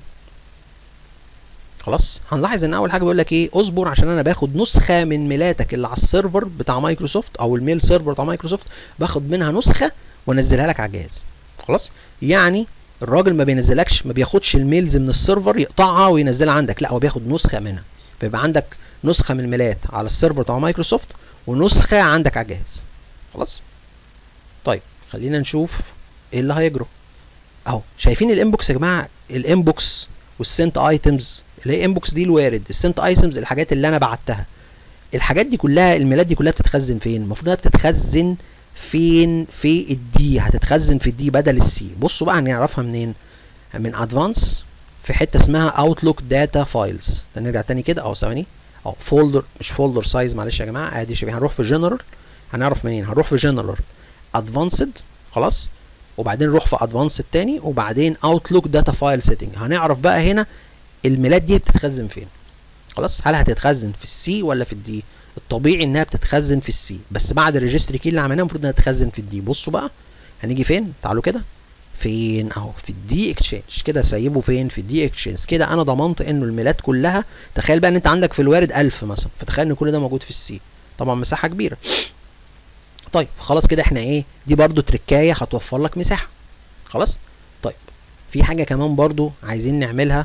خلاص هنلاحظ ان اول حاجه بيقول لك ايه اصبر عشان انا باخد نسخه من ميلاتك اللي على السيرفر بتاع مايكروسوفت او الميل سيرفر بتاع مايكروسوفت باخد منها نسخه وانزلها لك على الجهاز خلاص يعني الراجل ما بينزلكش ما بياخدش الميلز من السيرفر يقطعها وينزلها عندك لا هو بياخد نسخه منها فيبقى عندك نسخه من الميلات على السيرفر بتاع مايكروسوفت ونسخه عندك على الجهاز خلاص طيب خلينا نشوف ايه اللي هيجرى اهو شايفين الانبوكس يا جماعه الانبوكس والسنت ايتمز اللي هي انبوكس دي الوارد السنت ايتمز الحاجات اللي انا بعتها الحاجات دي كلها الميلاد دي كلها بتتخزن فين المفروض انها بتتخزن فين في الدي هتتخزن في الدي بدل السي بصوا بقى هنعرفها منين من ادفانس في حته اسمها اوتلوك داتا فايلز نرجع تاني كده اه ثواني اه فولدر مش فولدر سايز معلش يا جماعه ادي شبيه هنروح في جنرال هنعرف منين هنروح في جنرال ادفانسد خلاص وبعدين نروح في ادفانسد تاني وبعدين اوتلوك داتا فايل سيتنج هنعرف بقى هنا الميلاد دي بتتخزن فين خلاص هل هتتخزن في السي ولا في الدي الطبيعي انها بتتخزن في السي بس بعد الريجستري كي اللي عملناه المفروض انها تتخزن في الدي بصوا بقى هنيجي فين تعالوا كده فين اهو في الدي اكتشينج كده سيبه فين في الدي اكتشينج كده انا ضمنت انه الميلاد كلها تخيل بقى ان انت عندك في الوارد 1000 مثلا فتخيل ان كل ده موجود في السي طبعا مساحه كبيره طيب خلاص كده احنا ايه دي برضو تركايه هتوفر لك مساحه خلاص طيب في حاجه كمان برضو عايزين نعملها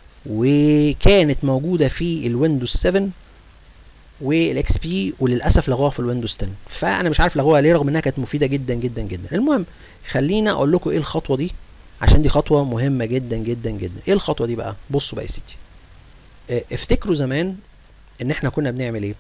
وكانت موجوده في الويندوز 7 والاكس بي وللاسف لغوها في الويندوز 10 فانا مش عارف لغوها ليه رغم انها كانت مفيده جدا جدا جدا المهم خلينا اقول لكم ايه الخطوه دي عشان دي خطوه مهمه جدا جدا جدا ايه الخطوه دي بقى بصوا بقى يا سيدي اه افتكروا زمان ان احنا كنا بنعمل ايه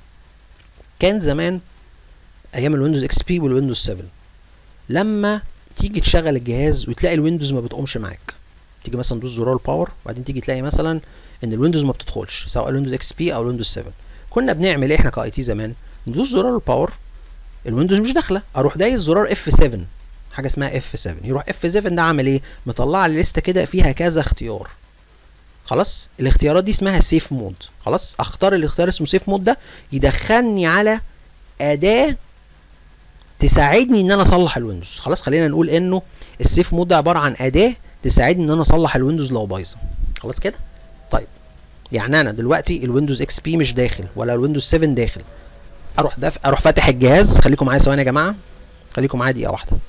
كان زمان ايام الويندوز اكس بي والويندوز 7 لما تيجي تشغل الجهاز وتلاقي الويندوز ما بتقومش معاك تيجي مثلا تدوس زرار الباور وبعدين تيجي تلاقي مثلا ان الويندوز ما بتدخلش سواء الويندوز اكس بي او الويندوز 7 كنا بنعمل ايه احنا كاي تي زمان ندوس زرار الباور الويندوز مش داخله اروح دايس زرار اف 7 حاجه اسمها اف 7 يروح اف 7 ده عمل ايه مطلع لي لسته كده فيها كذا اختيار خلاص الاختيارات دي اسمها سيف مود خلاص اختار الاختيار اسمه سيف مود ده يدخلني على اداه تساعدني ان انا اصلح الويندوز خلاص خلينا نقول انه السيف مود ده عباره عن اداه تساعدني ان انا اصلح الويندوز لو بايظه خلاص كده طيب يعني انا دلوقتي الويندوز اكس بي مش داخل ولا الويندوز 7 داخل اروح دف... اروح فاتح الجهاز خليكم معايا ثواني يا جماعه خليكم معايا دقيقه واحده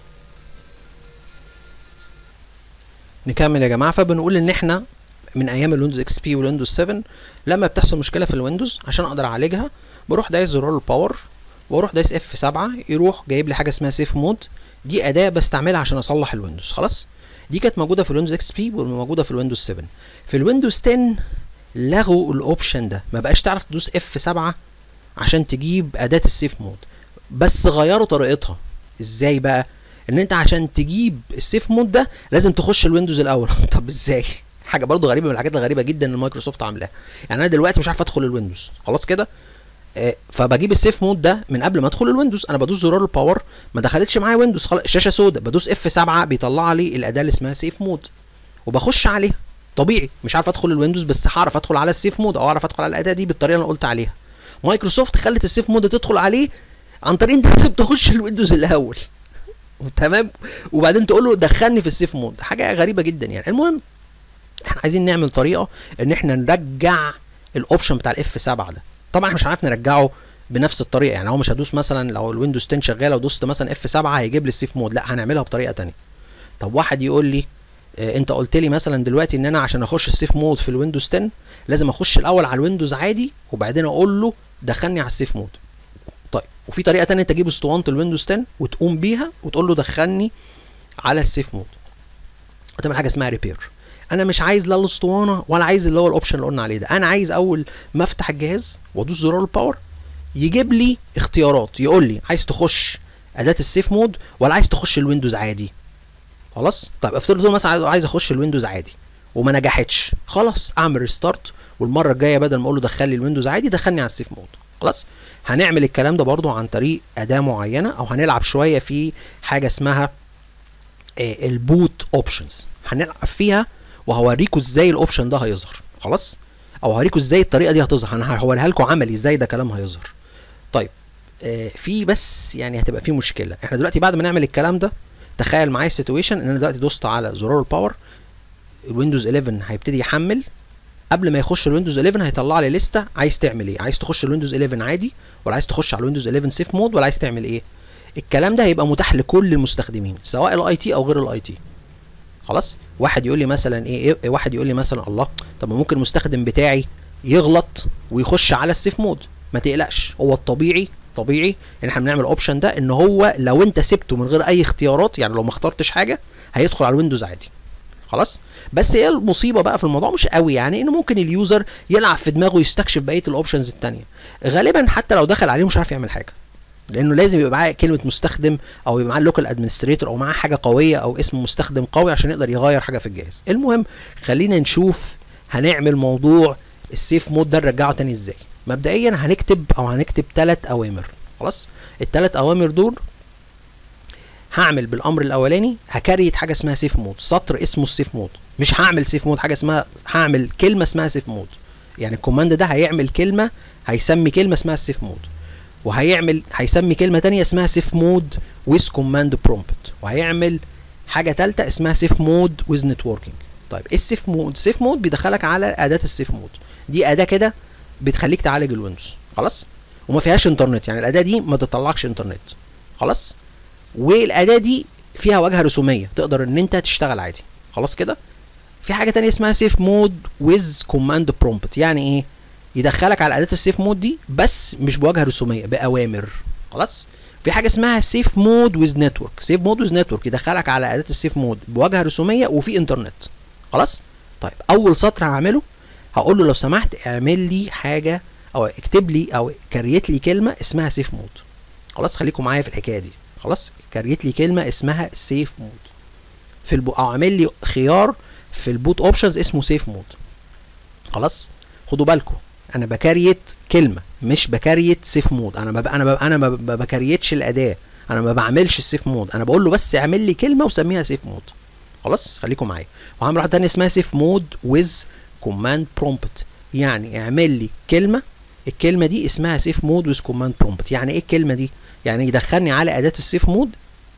نكمل يا جماعه فبنقول ان احنا من ايام الويندوز اكس بي والويندوز 7 لما بتحصل مشكله في الويندوز عشان اقدر اعالجها بروح دايس زرار الباور واروح دايس اف 7 يروح جايب لي حاجه اسمها سيف مود دي اداه بستعملها عشان اصلح الويندوز خلاص دي كانت موجوده في الويندوز اكس بي وموجوده في الويندوز 7 في الويندوز 10 لغوا الاوبشن ده ما بقاش تعرف تدوس اف 7 عشان تجيب اداه السيف مود بس غيروا طريقتها ازاي بقى ان انت عشان تجيب السيف مود ده لازم تخش الويندوز الاول طب ازاي حاجه برضو غريبه من الحاجات الغريبه جدا ان مايكروسوفت عاملاها يعني انا دلوقتي مش عارف ادخل الويندوز خلاص كده آه فبجيب السيف مود ده من قبل ما ادخل الويندوز انا بدوس زرار الباور ما دخلتش معايا ويندوز خلاص الشاشه سوداء بدوس اف 7 بيطلع لي الاداه اللي اسمها سيف مود وبخش عليها طبيعي مش عارف ادخل الويندوز بس هعرف ادخل على السيف مود او اعرف ادخل على الاداه دي بالطريقه اللي انا قلت عليها مايكروسوفت خلت السيف مود تدخل عليه عن طريق انت لازم تخش الويندوز الاول تمام وبعدين تقول له دخلني في السيف مود حاجه غريبه جدا يعني المهم احنا عايزين نعمل طريقه ان احنا نرجع الاوبشن بتاع الاف 7 ده طبعا احنا مش هنعرف نرجعه بنفس الطريقه يعني هو مش هدوس مثلا لو الويندوز 10 شغاله ودوست مثلا اف 7 هيجيب لي السيف مود لا هنعملها بطريقه تانية طب واحد يقول لي اه انت قلت لي مثلا دلوقتي ان انا عشان اخش السيف مود في الويندوز 10 لازم اخش الاول على الويندوز عادي وبعدين اقول له دخلني على السيف مود طيب وفي طريقه تانية تجيب اسطوانه الويندوز 10 وتقوم بيها وتقول له دخلني على السيف مود وتعمل حاجه اسمها ريبير انا مش عايز لا الاسطوانه ولا عايز اللي هو الاوبشن اللي قلنا عليه ده انا عايز اول ما افتح الجهاز وادوس زرار الباور يجيب لي اختيارات يقول لي عايز تخش اداه السيف مود ولا عايز تخش الويندوز عادي خلاص طيب افترض مثلا عايز اخش الويندوز عادي وما نجحتش خلاص اعمل ريستارت والمره الجايه بدل ما اقول له دخل لي الويندوز عادي دخلني على السيف مود خلاص هنعمل الكلام ده برضو عن طريق اداه معينه او هنلعب شويه في حاجه اسمها البوت اوبشنز هنلعب فيها وهوريكم ازاي الاوبشن ده هيظهر خلاص او هوريكم ازاي الطريقه دي هتظهر انا هوريها لكم عملي ازاي ده كلام هيظهر طيب آه في بس يعني هتبقى في مشكله احنا دلوقتي بعد ما نعمل الكلام ده تخيل معايا السيتويشن ان انا دلوقتي دوست على زرار الباور الويندوز 11 هيبتدي يحمل قبل ما يخش الويندوز 11 هيطلع لي لسته عايز تعمل ايه عايز تخش الويندوز 11 عادي ولا عايز تخش على الويندوز 11 سيف مود ولا عايز تعمل ايه الكلام ده هيبقى متاح لكل المستخدمين سواء الاي تي او غير الاي تي خلاص واحد يقول لي مثلا ايه, إيه واحد يقول لي مثلا الله طب ممكن المستخدم بتاعي يغلط ويخش على السيف مود ما تقلقش هو الطبيعي طبيعي ان احنا بنعمل اوبشن ده ان هو لو انت سبته من غير اي اختيارات يعني لو ما اخترتش حاجه هيدخل على الويندوز عادي خلاص بس هي المصيبه بقى في الموضوع مش قوي يعني ان ممكن اليوزر يلعب في دماغه يستكشف بقيه الاوبشنز التانية غالبا حتى لو دخل عليه مش عارف يعمل حاجه لانه لازم يبقى معاه كلمه مستخدم او يبقى معاه اللوكال ادمنستريتور او معاه حاجه قويه او اسم مستخدم قوي عشان يقدر يغير حاجه في الجهاز المهم خلينا نشوف هنعمل موضوع السيف مود ده نرجعه تاني ازاي مبدئيا هنكتب او هنكتب ثلاث اوامر خلاص الثلاث اوامر دول هعمل بالامر الاولاني هكريت حاجه اسمها سيف مود سطر اسمه السيف مود مش هعمل سيف مود حاجه اسمها هعمل كلمه اسمها سيف مود يعني الكوماند ده هيعمل كلمه هيسمي كلمه اسمها السيف مود وهيعمل هيسمي كلمه تانية اسمها سيف مود ويز كوماند برومبت وهيعمل حاجه ثالثه اسمها سيف مود ويز نتوركينج طيب ايه السيف مود سيف مود بيدخلك على اداه السيف مود دي اداه كده بتخليك تعالج الويندوز خلاص وما فيهاش انترنت يعني الاداه دي ما تطلعكش انترنت خلاص والاداه دي فيها واجهه رسوميه تقدر ان انت تشتغل عادي خلاص كده في حاجه تانية اسمها سيف مود ويز كوماند برومبت يعني ايه يدخلك على اداه السيف مود دي بس مش بواجهه رسوميه باوامر خلاص في حاجه اسمها سيف مود ويز نتورك سيف مود ويز نتورك يدخلك على اداه السيف مود بواجهه رسوميه وفي انترنت خلاص طيب اول سطر هعمله هقول له لو سمحت اعمل لي حاجه او اكتب لي او كريت لي كلمه اسمها سيف مود خلاص خليكم معايا في الحكايه دي خلاص كريت لي كلمه اسمها سيف مود في البو او اعمل لي خيار في البوت اوبشنز اسمه سيف مود خلاص خدوا بالكم انا بكريت كلمه مش بكريت سيف مود انا ما انا ما انا ما بكريتش الاداه انا ما بعملش السيف مود انا بقول له بس اعمل لي كلمه وسميها سيف مود خلاص خليكم معايا وهعمل واحده ثانيه اسمها سيف مود ويز كوماند برومبت يعني اعمل لي كلمه الكلمه دي اسمها سيف مود ويز كوماند برومبت يعني ايه الكلمه دي يعني يدخلني على اداه السيف مود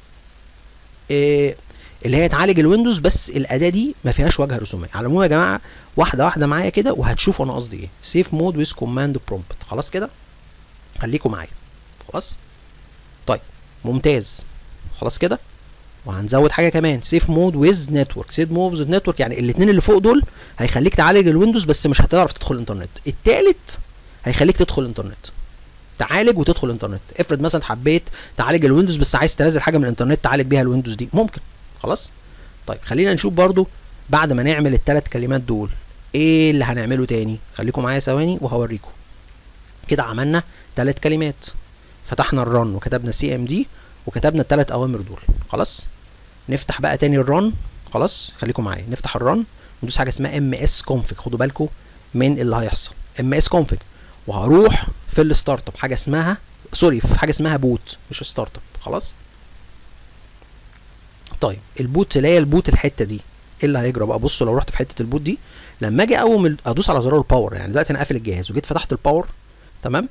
إيه اللي هي تعالج الويندوز بس الاداه دي ما فيهاش واجهه رسوميه على العموم يا جماعه واحده واحده معايا كده وهتشوفوا انا قصدي ايه سيف مود ويز كوماند برومبت خلاص كده خليكم معايا خلاص طيب ممتاز خلاص كده وهنزود حاجه كمان سيف مود ويز نتورك سيف مود ويز نتورك يعني الاثنين اللي فوق دول هيخليك تعالج الويندوز بس مش هتعرف تدخل الانترنت التالت هيخليك تدخل الانترنت تعالج وتدخل الانترنت افرض مثلا حبيت تعالج الويندوز بس عايز تنزل حاجه من الانترنت تعالج بيها الويندوز دي ممكن خلاص طيب خلينا نشوف برضو بعد ما نعمل الثلاث كلمات دول ايه اللي هنعمله تاني خليكم معايا ثواني وهوريكم كده عملنا ثلاث كلمات فتحنا الرن وكتبنا سي ام دي وكتبنا الثلاث اوامر دول خلاص نفتح بقى تاني الرن خلاص خليكم معايا نفتح الرن وندوس حاجه اسمها ام اس كونفج خدوا بالكم من اللي هيحصل ام اس كونفج وهروح في الستارت اب حاجه اسمها سوري في حاجه اسمها بوت مش ستارت اب خلاص طيب البوت اللي هي البوت الحته دي ايه اللي هيجرى بقى بصوا لو رحت في حته البوت دي لما اجي اقوم ادوس على زرار الباور يعني دلوقتي انا قافل الجهاز وجيت فتحت الباور تمام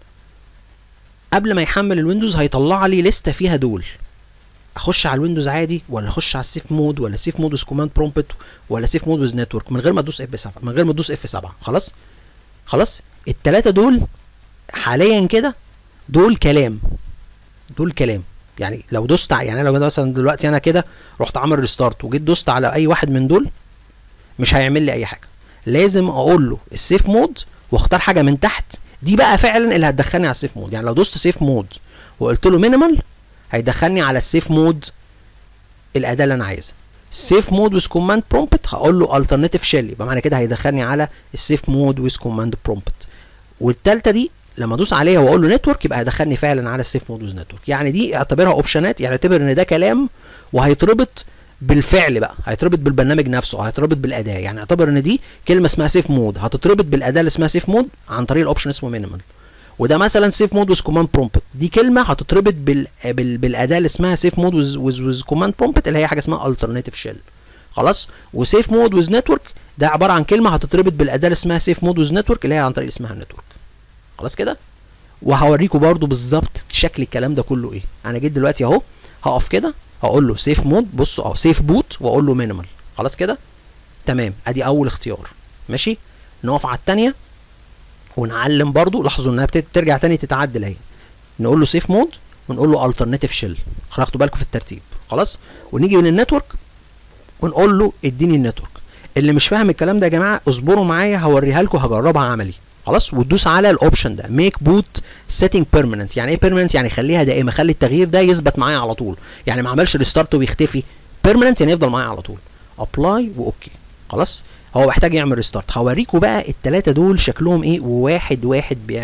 قبل ما يحمل الويندوز هيطلع لي لسته فيها دول اخش على الويندوز عادي ولا اخش على السيف مود ولا سيف مود ويز كوماند برومبت ولا سيف مود ويز نتورك من غير ما ادوس اف 7 من غير ما ادوس اف 7 خلاص خلاص الثلاثه دول حاليا كده دول كلام دول كلام يعني لو دوست يعني لو مثلا دلوقتي انا كده رحت عامل ريستارت وجيت دوست على اي واحد من دول مش هيعمل لي اي حاجه لازم اقول له السيف مود واختار حاجه من تحت دي بقى فعلا اللي هتدخلني على السيف مود يعني لو دوست سيف مود وقلت له مينيمال هيدخلني على السيف مود الاداه اللي انا عايزها سيف مود ويز كوماند برومبت هقول له الترناتيف شيل يبقى معنى كده هيدخلني على السيف مود ويز كوماند برومبت والتالتة دي لما ادوس عليها واقول له نتورك يبقى هيدخلني فعلا على السيف مود ويز نتورك يعني دي اعتبرها اوبشنات يعني اعتبر ان ده كلام وهيتربط بالفعل بقى هيتربط بالبرنامج نفسه هيتربط بالاداه يعني اعتبر ان دي كلمه اسمها سيف مود هتتربط بالاداه اللي اسمها سيف مود عن طريق الاوبشن اسمه مينيمال وده مثلا سيف مود ويز كوماند برومبت دي كلمه هتتربط بال... بال... بالاداه اللي اسمها سيف مود ويز ويز ويز كوماند برومبت اللي هي حاجه اسمها الترناتيف شيل خلاص وسيف مود ويز نتورك ده عباره عن كلمه هتتربط بالاداه اللي اسمها سيف مود ويز نتورك اللي هي عن طريق اسمها نتورك خلاص كده وهوريكم برضو بالظبط شكل الكلام ده كله ايه انا جيت دلوقتي اهو هقف كده هقول له سيف مود بصوا اهو سيف بوت واقول له مينيمال خلاص كده تمام ادي اول اختيار ماشي نقف على الثانيه ونعلم برضو لاحظوا انها بترجع تاني تتعدل اهي نقول له سيف مود ونقول له الترناتيف شيل خدوا بالكم في الترتيب خلاص ونيجي من النتورك ونقول له اديني النتورك اللي مش فاهم الكلام ده يا جماعه اصبروا معايا هوريها لكم هجربها عملي خلاص وتدوس على الاوبشن ده ميك بوت سيتنج بيرمننت يعني ايه بيرمننت يعني خليها دائمه خلي التغيير ده يثبت معايا على طول يعني ما عملش ريستارت ويختفي بيرمننت يعني يفضل معايا على طول ابلاي واوكي خلاص هو محتاج يعمل ريستارت هوريكم بقى الثلاثه دول شكلهم ايه وواحد واحد بيعمل ايه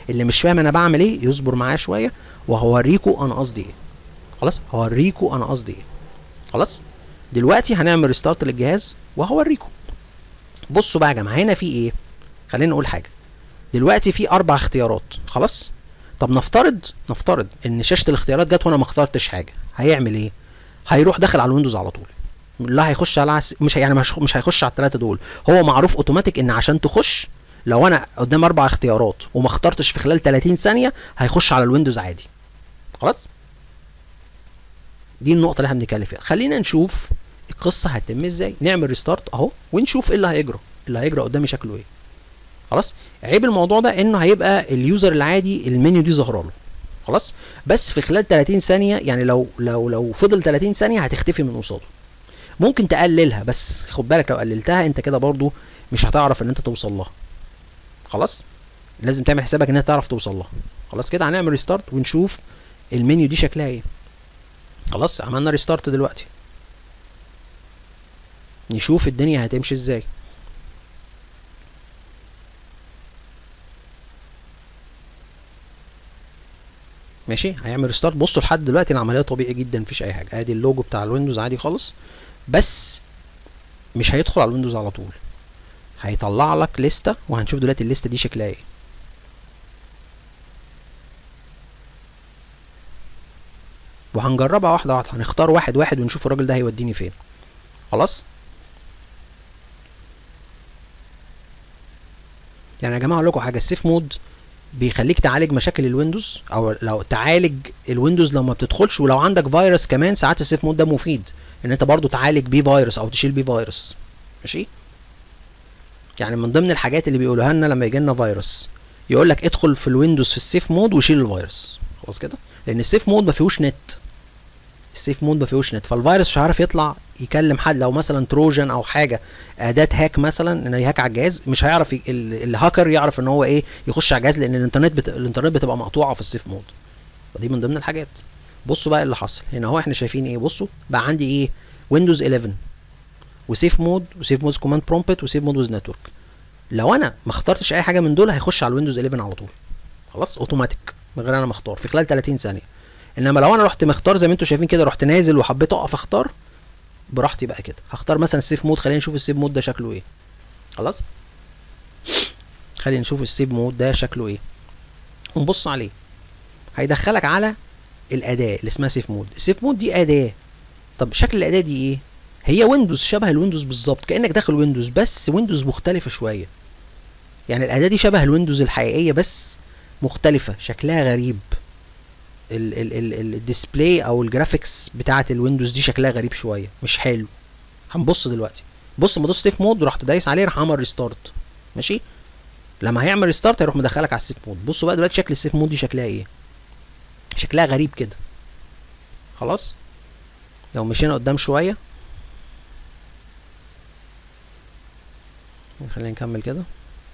اللي مش فاهم انا بعمل ايه يصبر معايا شويه وهوريكوا انا قصدي ايه خلاص هوريكوا انا قصدي ايه خلاص دلوقتي هنعمل ريستارت للجهاز وهوريكم بصوا بقى يا جماعه هنا في ايه خلينا نقول حاجه دلوقتي في اربع اختيارات خلاص طب نفترض نفترض ان شاشه الاختيارات جت وانا ما اخترتش حاجه هيعمل ايه هيروح داخل على الويندوز على طول لا هيخش على عس... مش هي- يعني مش مش هيخش على الثلاثه دول هو معروف اوتوماتيك ان عشان تخش لو انا قدام اربع اختيارات وما اخترتش في خلال 30 ثانيه هيخش على الويندوز عادي خلاص دي النقطه اللي احنا بنتكلم فيها خلينا نشوف القصه هتتم ازاي نعمل ريستارت اهو ونشوف ايه اللي هيجرى اللي هيجرى قدامي شكله ايه خلاص عيب الموضوع ده انه هيبقى اليوزر العادي المنيو دي ظاهره له خلاص بس في خلال 30 ثانيه يعني لو لو لو فضل 30 ثانيه هتختفي من قصاده ممكن تقللها بس خد بالك لو قللتها انت كده برضو مش هتعرف ان انت توصل لها خلاص لازم تعمل حسابك ان انت تعرف توصل لها خلاص كده هنعمل ريستارت ونشوف المنيو دي شكلها ايه خلاص عملنا ريستارت دلوقتي نشوف الدنيا هتمشي ازاي ماشي هيعمل ريستارت بصوا لحد دلوقتي العمليه طبيعي جدا مفيش اي حاجه ادي اللوجو بتاع الويندوز عادي خالص بس مش هيدخل على الويندوز على طول هيطلع لك لستة وهنشوف دلوقتي الليستة دي شكلها ايه وهنجربها واحدة واحدة هنختار واحد واحد ونشوف الراجل ده هيوديني فين خلاص يعني يا جماعة اقول لكم حاجة السيف مود بيخليك تعالج مشاكل الويندوز او لو تعالج الويندوز لو ما بتدخلش ولو عندك فيروس كمان ساعات السيف مود ده مفيد ان انت برضو تعالج بيه فيروس او تشيل بيه فيروس ماشي يعني من ضمن الحاجات اللي بيقولوها لنا لما يجي لنا فيروس يقول لك ادخل في الويندوز في السيف مود وشيل الفيروس خلاص كده لان السيف مود ما فيهوش نت السيف مود ما فيهوش نت فالفيروس مش عارف يطلع يكلم حد لو مثلا تروجن او حاجه اداه هاك مثلا انه يهاك على الجهاز مش هيعرف ي... ال- الهاكر يعرف ان هو ايه يخش على الجهاز لان الانترنت بت... الانترنت بتبقى مقطوعه في السيف مود فدي من ضمن الحاجات بصوا بقى اللي حصل هنا اهو احنا شايفين ايه بصوا بقى عندي ايه ويندوز 11 وسيف مود وسيف مود كوماند برومبت وسيف مود ويز نتورك لو انا ما اخترتش اي حاجه من دول هيخش على الويندوز 11 على طول خلاص اوتوماتيك من غير انا ما اختار في خلال 30 ثانيه انما لو انا رحت مختار زي ما انتم شايفين كده رحت نازل وحبيت اقف اختار براحتي بقى كده هختار مثلا السيف مود خلينا نشوف السيف مود ده شكله ايه خلاص خلينا نشوف السيف مود ده شكله ايه ونبص عليه هيدخلك على الاداه اللي اسمها سيف مود السيف مود دي اداه طب شكل الاداه دي ايه هي ويندوز شبه الويندوز بالظبط كانك داخل ويندوز بس ويندوز مختلفه شويه يعني الاداه دي شبه الويندوز الحقيقيه بس مختلفه شكلها غريب ال ال ال الديسبلاي او الجرافيكس بتاعه الويندوز دي شكلها غريب شويه مش حلو هنبص دلوقتي بص ما دوس سيف مود ورحت دايس عليه راح عمل ريستارت ماشي لما هيعمل ريستارت هيروح مدخلك على السيف مود بصوا بقى دلوقتي شكل السيف مود دي شكلها ايه شكلها غريب كده خلاص لو مشينا قدام شويه خلينا نكمل كده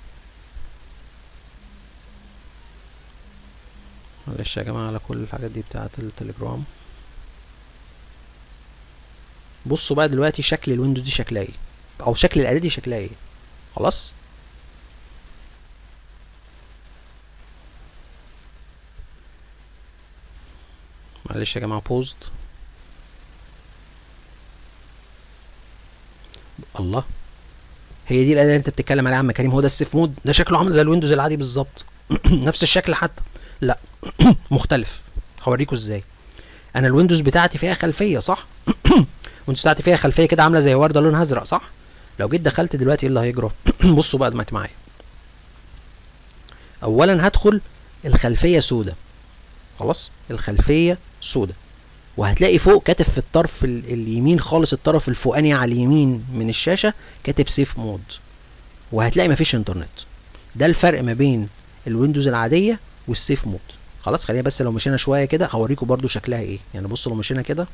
معلش يا جماعة على كل الحاجات دي بتاعة التليجرام بصوا بقى دلوقتي شكل الويندوز دي شكلها ايه او شكل الاداة دي شكلها ايه خلاص معلش يا جماعة بوزد الله هي دي الاداة اللي انت بتتكلم عليها يا عم كريم هو ده السيف مود ده شكله عامل زي الويندوز العادي بالظبط نفس الشكل حتى لا مختلف هوريكم ازاي انا الويندوز بتاعتي فيها خلفيه صح الويندوز بتاعتي فيها خلفيه كده عامله زي ورده لونها ازرق صح لو جيت دخلت دلوقتي ايه اللي هيجرى بصوا بقى دلوقتي معايا اولا هدخل الخلفيه سودة خلاص الخلفيه سودة وهتلاقي فوق كاتب في الطرف ال- اليمين خالص الطرف الفوقاني على اليمين من الشاشه كاتب سيف مود وهتلاقي مفيش انترنت ده الفرق ما بين الويندوز العاديه والسيف مود خلاص خلينا بس لو مشينا شويه كده هوريكم برضو شكلها ايه يعني بصوا لو مشينا كده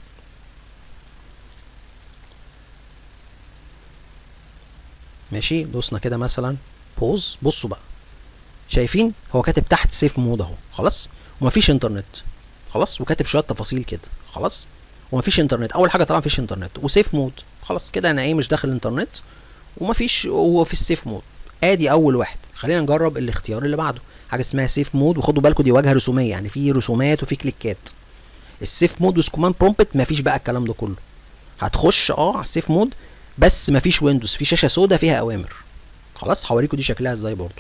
ماشي دوسنا كده مثلا بوز بصوا بقى شايفين هو كاتب تحت سيف مود اهو خلاص ومفيش انترنت خلاص وكاتب شويه تفاصيل كده خلاص ومفيش انترنت اول حاجه طبعا مفيش انترنت وسيف مود خلاص كده انا ايه مش داخل الانترنت ومفيش هو في السيف مود ادي اول واحد خلينا نجرب الاختيار اللي بعده حاجه اسمها سيف مود وخدوا بالكم دي واجهه رسوميه يعني في رسومات وفي كليكات السيف مود وسكومان برومبت مفيش بقى الكلام ده كله هتخش اه على السيف مود بس مفيش ويندوز في شاشه سوداء فيها اوامر خلاص هوريكم دي شكلها ازاي برضو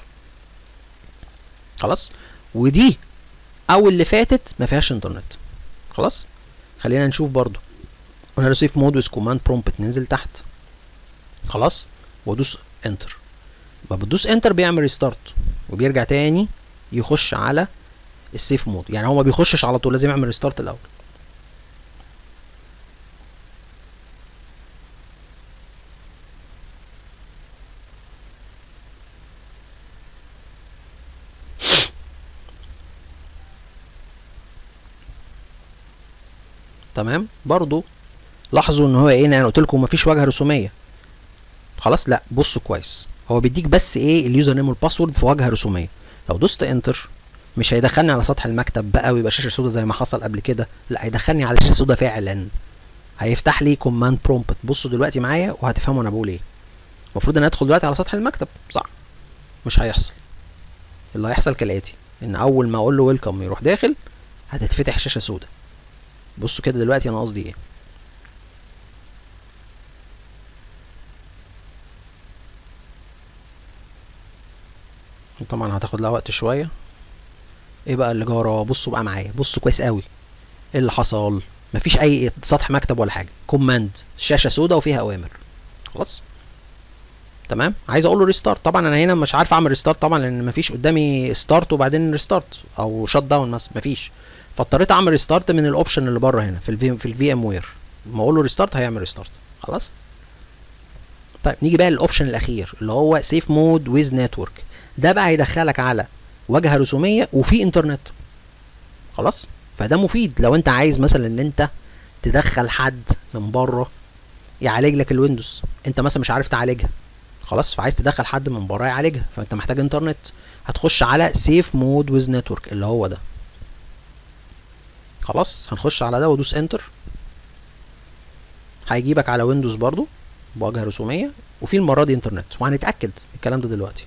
خلاص ودي او اللي فاتت ما فيهاش انترنت خلاص خلينا نشوف برضو قلنا له سيف مود وسكومان برومبت ننزل تحت خلاص وادوس انتر ما بتدوس انتر بيعمل ريستارت وبيرجع تاني يخش على السيف مود يعني هو ما بيخشش على طول لازم يعمل ريستارت الاول تمام برضو لاحظوا ان هو ايه انا قلت لكم مفيش واجهه رسوميه خلاص لا بصوا كويس هو بيديك بس ايه اليوزر نيم والباسورد في واجهه رسوميه لو دوست انتر مش هيدخلني على سطح المكتب بقى ويبقى شاشه سودا زي ما حصل قبل كده لا هيدخلني على شاشه سودا فعلا هيفتح لي كوماند برومبت بصوا دلوقتي معايا وهتفهموا انا بقول ايه المفروض ان ادخل دلوقتي على سطح المكتب صح مش هيحصل اللي هيحصل كالاتي ان اول ما اقول له ويلكم يروح داخل هتتفتح شاشه سودا بصوا كده دلوقتي انا قصدي ايه طبعا هتاخد لها وقت شويه ايه بقى اللي جرى بصوا بقى معايا بصوا كويس قوي ايه اللي حصل مفيش اي سطح مكتب ولا حاجه كوماند شاشه سودا وفيها اوامر خلاص تمام عايز اقول له ريستارت طبعا انا هنا مش عارف اعمل ريستارت طبعا لان مفيش قدامي ستارت وبعدين ريستارت او شات داون مثلا مفيش فاضطريت اعمل ريستارت من الاوبشن اللي بره هنا في الفي في الفي ام وير لما اقول له ريستارت هيعمل ريستارت خلاص طيب نيجي بقى للاوبشن الاخير اللي هو سيف مود ويز نتورك ده بقى هيدخلك على واجهه رسوميه وفي انترنت خلاص فده مفيد لو انت عايز مثلا ان انت تدخل حد من بره يعالج لك الويندوز انت مثلا مش عارف تعالجها خلاص فعايز تدخل حد من بره يعالجها فانت محتاج انترنت هتخش على سيف مود ويز نتورك اللي هو ده خلاص هنخش على ده وادوس انتر هيجيبك على ويندوز برضو بواجهه رسوميه وفي المره دي انترنت وهنتاكد الكلام ده دلوقتي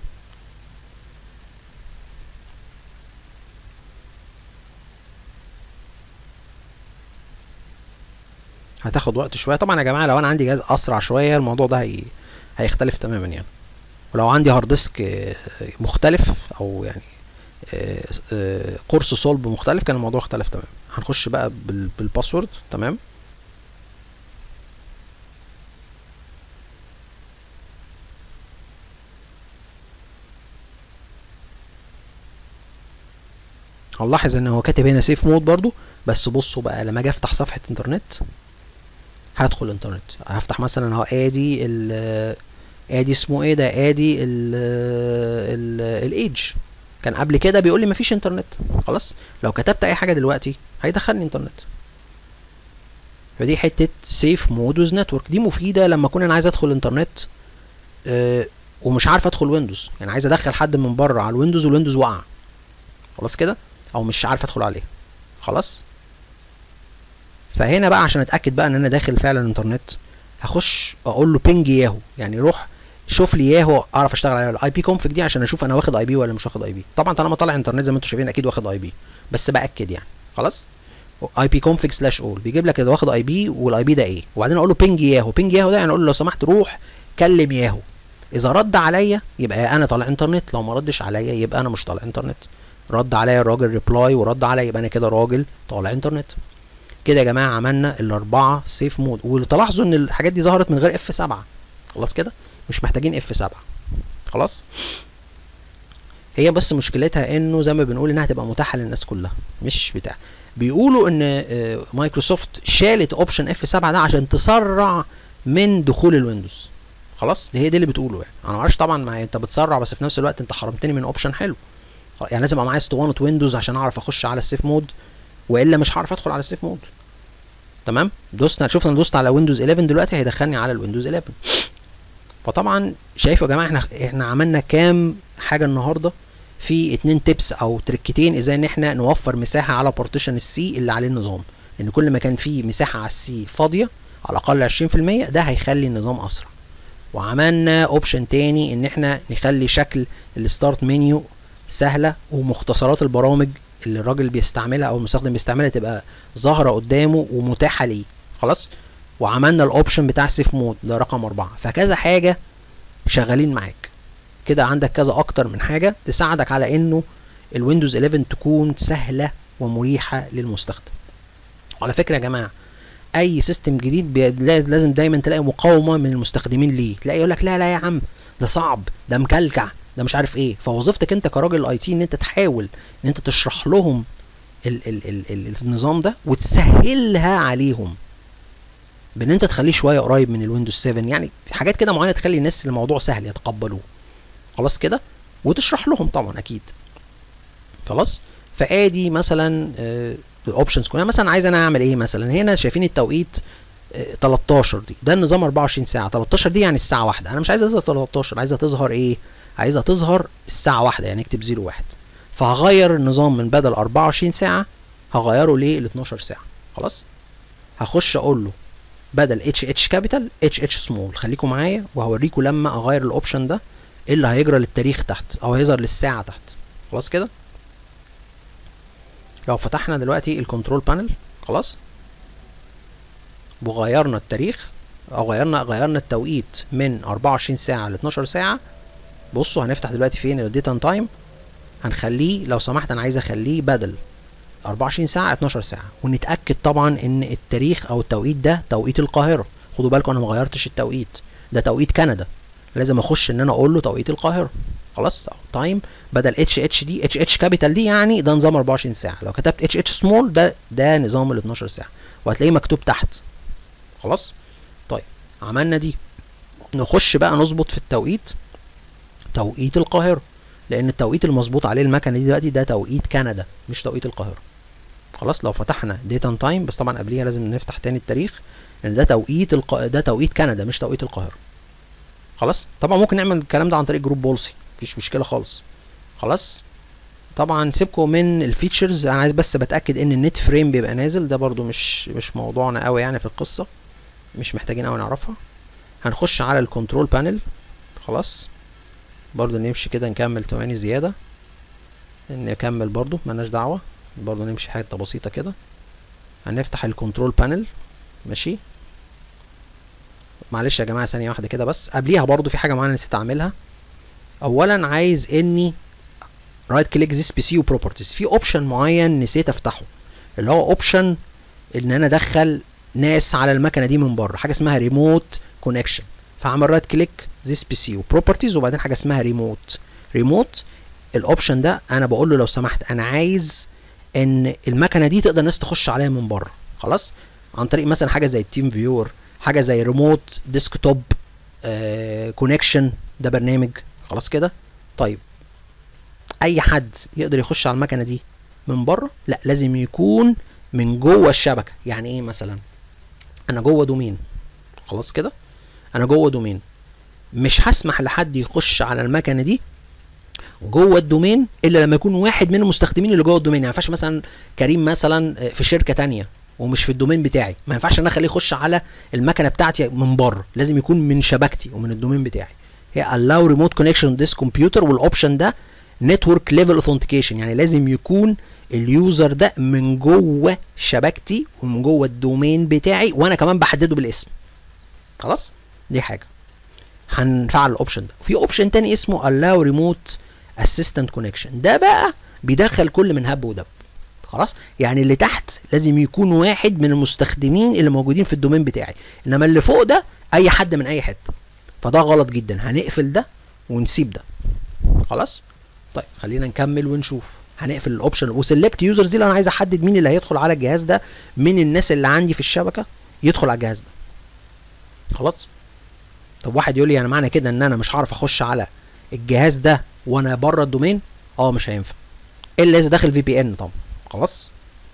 هتاخد وقت شويه طبعا يا جماعه لو انا عندي جهاز اسرع شويه الموضوع ده هي... هيختلف تماما يعني ولو عندي هارد ديسك مختلف او يعني قرص صلب مختلف كان الموضوع اختلف تماما هنخش بقى بال... بالباسورد تمام هنلاحظ ان هو كاتب هنا سيف مود برضو بس بصوا بقى لما اجي افتح صفحه انترنت هدخل انترنت هفتح مثلا اهو ادي ال ادي اسمه ايه ده ادي ال ال الايدج كان قبل كده بيقول لي مفيش انترنت خلاص لو كتبت اي حاجه دلوقتي هيدخلني انترنت فدي حته سيف مود ويز نتورك دي مفيده لما اكون انا عايز ادخل انترنت أه ومش عارف ادخل ويندوز يعني عايز ادخل حد من بره على الويندوز والويندوز وقع خلاص كده او مش عارف ادخل عليه خلاص فهنا بقى عشان اتاكد بقى ان انا داخل فعلا انترنت هخش اقول له بينج ياهو يعني روح شوف لي ياهو اعرف اشتغل على الاي بي كونفج دي عشان اشوف انا واخد اي بي ولا مش واخد اي بي طبعا طالما طالع انترنت زي ما انتم شايفين اكيد واخد اي بي بس باكد يعني خلاص اي بي كونفج سلاش اول بيجيب لك اذا واخد اي بي والاي بي ده ايه وبعدين اقول له بينج ياهو بينج ياهو ده يعني اقول له لو سمحت روح كلم ياهو اذا رد عليا يبقى انا طالع انترنت لو ما ردش عليا يبقى انا مش طالع انترنت رد عليا الراجل ريبلاي ورد عليا يبقى انا كده راجل طالع انترنت كده يا جماعه عملنا الاربعه سيف مود وتلاحظوا ان الحاجات دي ظهرت من غير اف 7 خلاص كده مش محتاجين اف 7 خلاص هي بس مشكلتها انه زي ما بنقول انها تبقى متاحه للناس كلها مش بتاع بيقولوا ان مايكروسوفت شالت اوبشن اف 7 ده عشان تسرع من دخول الويندوز خلاص دي هي دي اللي بتقوله يعني انا معرفش طبعا ما انت بتسرع بس في نفس الوقت انت حرمتني من اوبشن حلو يعني لازم ابقى معايا اسطوانه ويندوز عشان اعرف اخش على السيف مود والا مش هعرف ادخل على السيف مود تمام دوسنا شوف انا دوست على ويندوز 11 دلوقتي هيدخلني على الويندوز 11 فطبعا شايفوا يا جماعه احنا احنا عملنا كام حاجه النهارده في اتنين تيبس او تركتين ازاي ان احنا نوفر مساحه على بارتيشن السي اللي عليه النظام لان كل ما كان فيه مساحه على السي فاضيه على الاقل 20% ده هيخلي النظام اسرع وعملنا اوبشن تاني ان احنا نخلي شكل الستارت منيو سهله ومختصرات البرامج اللي الراجل بيستعملها او المستخدم بيستعملها تبقى ظاهره قدامه ومتاحه ليه خلاص وعملنا الاوبشن بتاع سيف مود ده رقم أربعة فكذا حاجه شغالين معاك كده عندك كذا اكتر من حاجه تساعدك على انه الويندوز 11 تكون سهله ومريحه للمستخدم على فكره يا جماعه اي سيستم جديد بي- لازم دايما تلاقي مقاومه من المستخدمين ليه تلاقي يقول لك لا لا يا عم ده صعب ده مكلكع ده مش عارف ايه فوظيفتك انت كراجل اي تي ان انت تحاول ان انت تشرح لهم ال ال ال ال النظام ده وتسهلها عليهم بان انت تخليه شويه قريب من الويندوز 7 يعني في حاجات كده معينه تخلي الناس الموضوع سهل يتقبلوه خلاص كده وتشرح لهم طبعا اكيد خلاص فادي مثلا الاوبشنز كلها مثلا عايز انا اعمل ايه مثلا هنا شايفين التوقيت آه، 13 دي ده النظام 24 ساعه 13 دي يعني الساعه واحدة انا مش عايزها تظهر 13 عايزها تظهر ايه عايزها تظهر الساعه واحدة يعني اكتب 01 فهغير النظام من بدل 24 ساعه هغيره ل 12 ساعه خلاص هخش اقول له بدل اتش اتش كابيتال اتش اتش سمول خليكم معايا وهوريكم لما اغير الاوبشن ده ايه اللي هيجرى للتاريخ تحت او هيظهر للساعه تحت خلاص كده لو فتحنا دلوقتي الكنترول بانل خلاص وغيرنا التاريخ او غيرنا غيرنا التوقيت من 24 ساعه ل 12 ساعه بصوا هنفتح دلوقتي فين الديت ان تايم هنخليه لو سمحت انا عايز اخليه بدل 24 ساعه 12 ساعه ونتاكد طبعا ان التاريخ او التوقيت ده توقيت القاهره خدوا بالكم انا ما غيرتش التوقيت ده توقيت كندا لازم اخش ان انا اقول له توقيت القاهره خلاص تايم بدل اتش اتش دي اتش اتش كابيتال دي يعني ده نظام 24 ساعه لو كتبت اتش اتش سمول ده ده نظام ال 12 ساعه وهتلاقيه مكتوب تحت خلاص طيب عملنا دي نخش بقى نظبط في التوقيت توقيت القاهره لان التوقيت المظبوط عليه المكنه دي دلوقتي ده توقيت كندا مش توقيت القاهره خلاص لو فتحنا ديت ان تايم بس طبعا قبليها لازم نفتح تاني التاريخ لان ده توقيت الق... ده توقيت كندا مش توقيت القاهره خلاص طبعا ممكن نعمل الكلام ده عن طريق جروب بولسي مفيش مشكله خالص خلاص طبعا سيبكم من الفيتشرز انا عايز بس بتاكد ان النت فريم بيبقى نازل ده برضو مش مش موضوعنا قوي يعني في القصه مش محتاجين قوي نعرفها هنخش على الكنترول بانل خلاص برضو نمشي كده نكمل ثواني زياده نكمل برضو ملناش دعوه برضو نمشي حته بسيطه كده هنفتح الكنترول بانل ماشي معلش يا جماعه ثانيه واحده كده بس قبليها برضو في حاجه معينه نسيت اعملها اولا عايز اني رايت كليك ذيس بي سي وبروبرتيز في اوبشن معين نسيت افتحه اللي هو اوبشن ان انا ادخل ناس على المكنه دي من بره حاجه اسمها ريموت كونكشن فعمل رايت كليك ذيس بي سي وبروبرتيز وبعدين حاجه اسمها ريموت ريموت الاوبشن ده انا بقول له لو سمحت انا عايز ان المكنه دي تقدر الناس تخش عليها من بره خلاص عن طريق مثلا حاجه زي التيم فيور حاجه زي ريموت ديسكتوب كونكشن ده برنامج خلاص كده طيب اي حد يقدر يخش على المكنه دي من بره لا لازم يكون من جوه الشبكه يعني ايه مثلا انا جوه دومين خلاص كده انا جوه دومين مش هسمح لحد يخش على المكنه دي جوه الدومين الا لما يكون واحد من المستخدمين اللي جوه الدومين يعني ما ينفعش مثلا كريم مثلا في شركه تانية ومش في الدومين بتاعي ما ينفعش ان انا اخليه يخش على المكنه بتاعتي من بره لازم يكون من شبكتي ومن الدومين بتاعي هي allow remote connection this computer والاوبشن ده نتورك ليفل اوثنتيكيشن يعني لازم يكون اليوزر ده من جوه شبكتي ومن جوه الدومين بتاعي وانا كمان بحدده بالاسم خلاص دي حاجه هنفعل الاوبشن ده في اوبشن تاني اسمه allow remote assistant connection ده بقى بيدخل كل من هب ودب خلاص يعني اللي تحت لازم يكون واحد من المستخدمين اللي موجودين في الدومين بتاعي انما اللي فوق ده اي حد من اي حته فده غلط جدا هنقفل ده ونسيب ده خلاص طيب خلينا نكمل ونشوف هنقفل الاوبشن وسلكت يوزرز دي لو انا عايز احدد مين اللي هيدخل على الجهاز ده من الناس اللي عندي في الشبكه يدخل على الجهاز ده خلاص طب واحد يقول لي يعني معنى كده ان انا مش هعرف اخش على الجهاز ده وانا بره الدومين اه مش هينفع الا اذا داخل في بي ان طبعا خلاص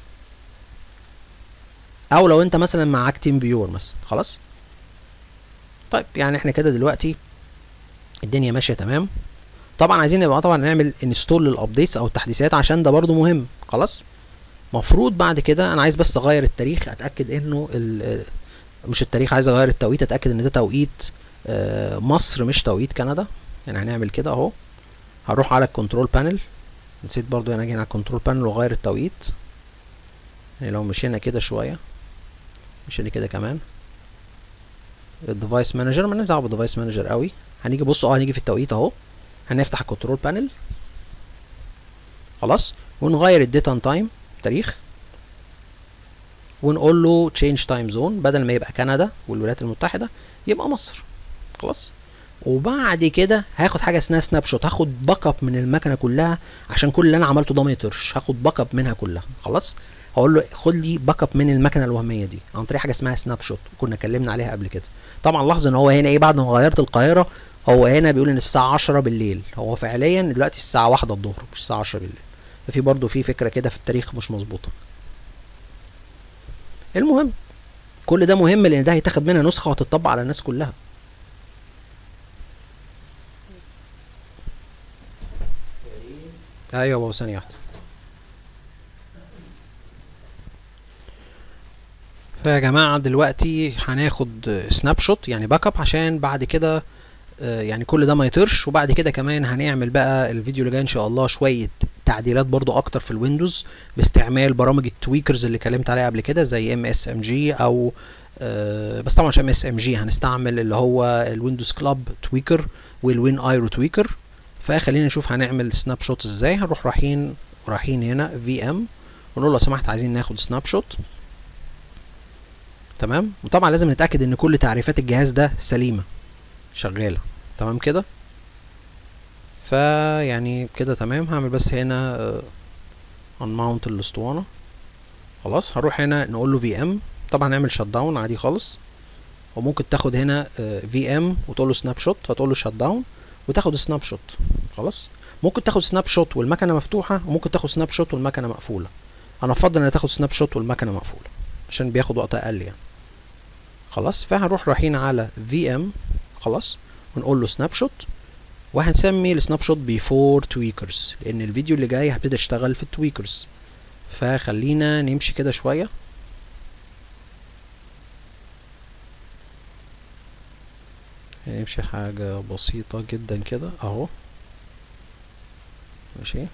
او لو انت مثلا معاك تيم فيور مثلا خلاص طيب يعني احنا كده دلوقتي الدنيا ماشيه تمام طبعا عايزين نبقى طبعا نعمل انستول للابديتس او التحديثات عشان ده برضو مهم خلاص مفروض بعد كده انا عايز بس اغير التاريخ اتاكد انه مش التاريخ عايز اغير التوقيت اتاكد ان ده توقيت آه مصر مش توقيت كندا يعني هنعمل كده اهو هروح على الكنترول بانل نسيت برضو هنا اجي على الكنترول بانل واغير التوقيت يعني لو مشينا كده شويه مشينا كده كمان الديفايس مانجر مالناش دعوه بالديفايس مانجر قوي هنيجي بصوا اه هنيجي في التوقيت اهو هنفتح الكنترول بانل خلاص ونغير الديت اون تايم تاريخ ونقول له تشينج تايم زون بدل ما يبقى كندا والولايات المتحده يبقى مصر خلاص وبعد كده هاخد حاجه اسمها سناب شوت هاخد باك اب من المكنه كلها عشان كل اللي انا عملته ده ما يطرش هاخد باك اب منها كلها خلاص هقول له خد لي باك اب من المكنه الوهميه دي عن طريق حاجه اسمها سناب شوت كنا اتكلمنا عليها قبل كده طبعا لاحظ ان هو هنا ايه بعد ما غيرت القاهره هو هنا بيقول ان الساعه 10 بالليل هو فعليا دلوقتي الساعه 1 الظهر مش الساعه 10 بالليل ففي برضه في فكره كده في التاريخ مش مظبوطه المهم كل ده مهم لان ده هيتاخد منها نسخه وهتطبق على الناس كلها ايوه بابا ثانيه واحده فيا جماعه دلوقتي هناخد سناب شوت يعني باك اب عشان بعد كده آه، يعني كل ده ما يطيرش وبعد كده كمان هنعمل بقى الفيديو اللي جاي ان شاء الله شويه تعديلات برضو اكتر في الويندوز باستعمال برامج التويكرز اللي اتكلمت عليها قبل كده زي ام اس ام جي او آه، بس طبعا مش ام اس ام جي هنستعمل اللي هو الويندوز كلاب تويكر والوين ايرو تويكر فخلينا نشوف هنعمل سناب شوت ازاي هنروح رايحين رايحين هنا في ام ونقول له لو سمحت عايزين ناخد سناب شوت تمام وطبعا لازم نتاكد ان كل تعريفات الجهاز ده سليمه شغاله تمام كده فيعني كده تمام هعمل بس هنا انماونت الاسطوانه خلاص هروح هنا نقول له في ام طبعا نعمل شت داون عادي خالص وممكن تاخد هنا في ام وتقول له سناب شوت هتقول له شت داون وتاخد سناب شوت خلاص ممكن تاخد سناب شوت والمكنه مفتوحه وممكن تاخد سناب شوت والمكنه مقفوله انا افضل ان تاخد سناب شوت والمكنه مقفوله عشان بياخد وقت اقل يعني خلاص فهنروح رايحين على في ام خلاص ونقول له سناب شوت وهنسمي السناب شوت بيفور تويكرز لان الفيديو اللي جاي هبتدي اشتغل في التويكرز فخلينا نمشي كده شويه نمشي حاجة بسيطة جدا كده اهو ماشي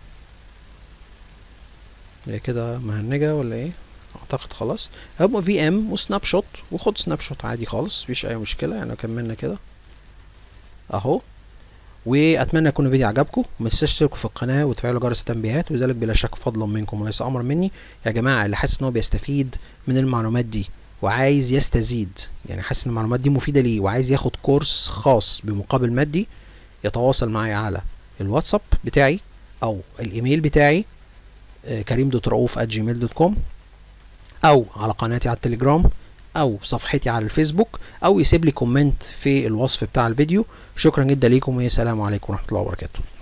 هي كده مهنجة ولا ايه اعتقد خلاص هم في ام وسناب شوت وخد سناب شوت عادي خالص مفيش اي مشكلة يعني كملنا كده اهو واتمنى يكون الفيديو عجبكم ما تنسوش تشتركوا في القناه وتفعلوا جرس التنبيهات وذلك بلا شك فضلا منكم وليس امرا مني يا جماعه اللي حاسس ان هو بيستفيد من المعلومات دي وعايز يستزيد يعني حاسس ان المعلومات دي مفيده ليه وعايز ياخد كورس خاص بمقابل مادي يتواصل معايا على الواتساب بتاعي او الايميل بتاعي كريم دوت رؤوف جيميل دوت كوم او على قناتي على التليجرام او صفحتي على الفيسبوك او يسيب لي كومنت في الوصف بتاع الفيديو شكرا جدا ليكم والسلام عليكم ورحمه الله وبركاته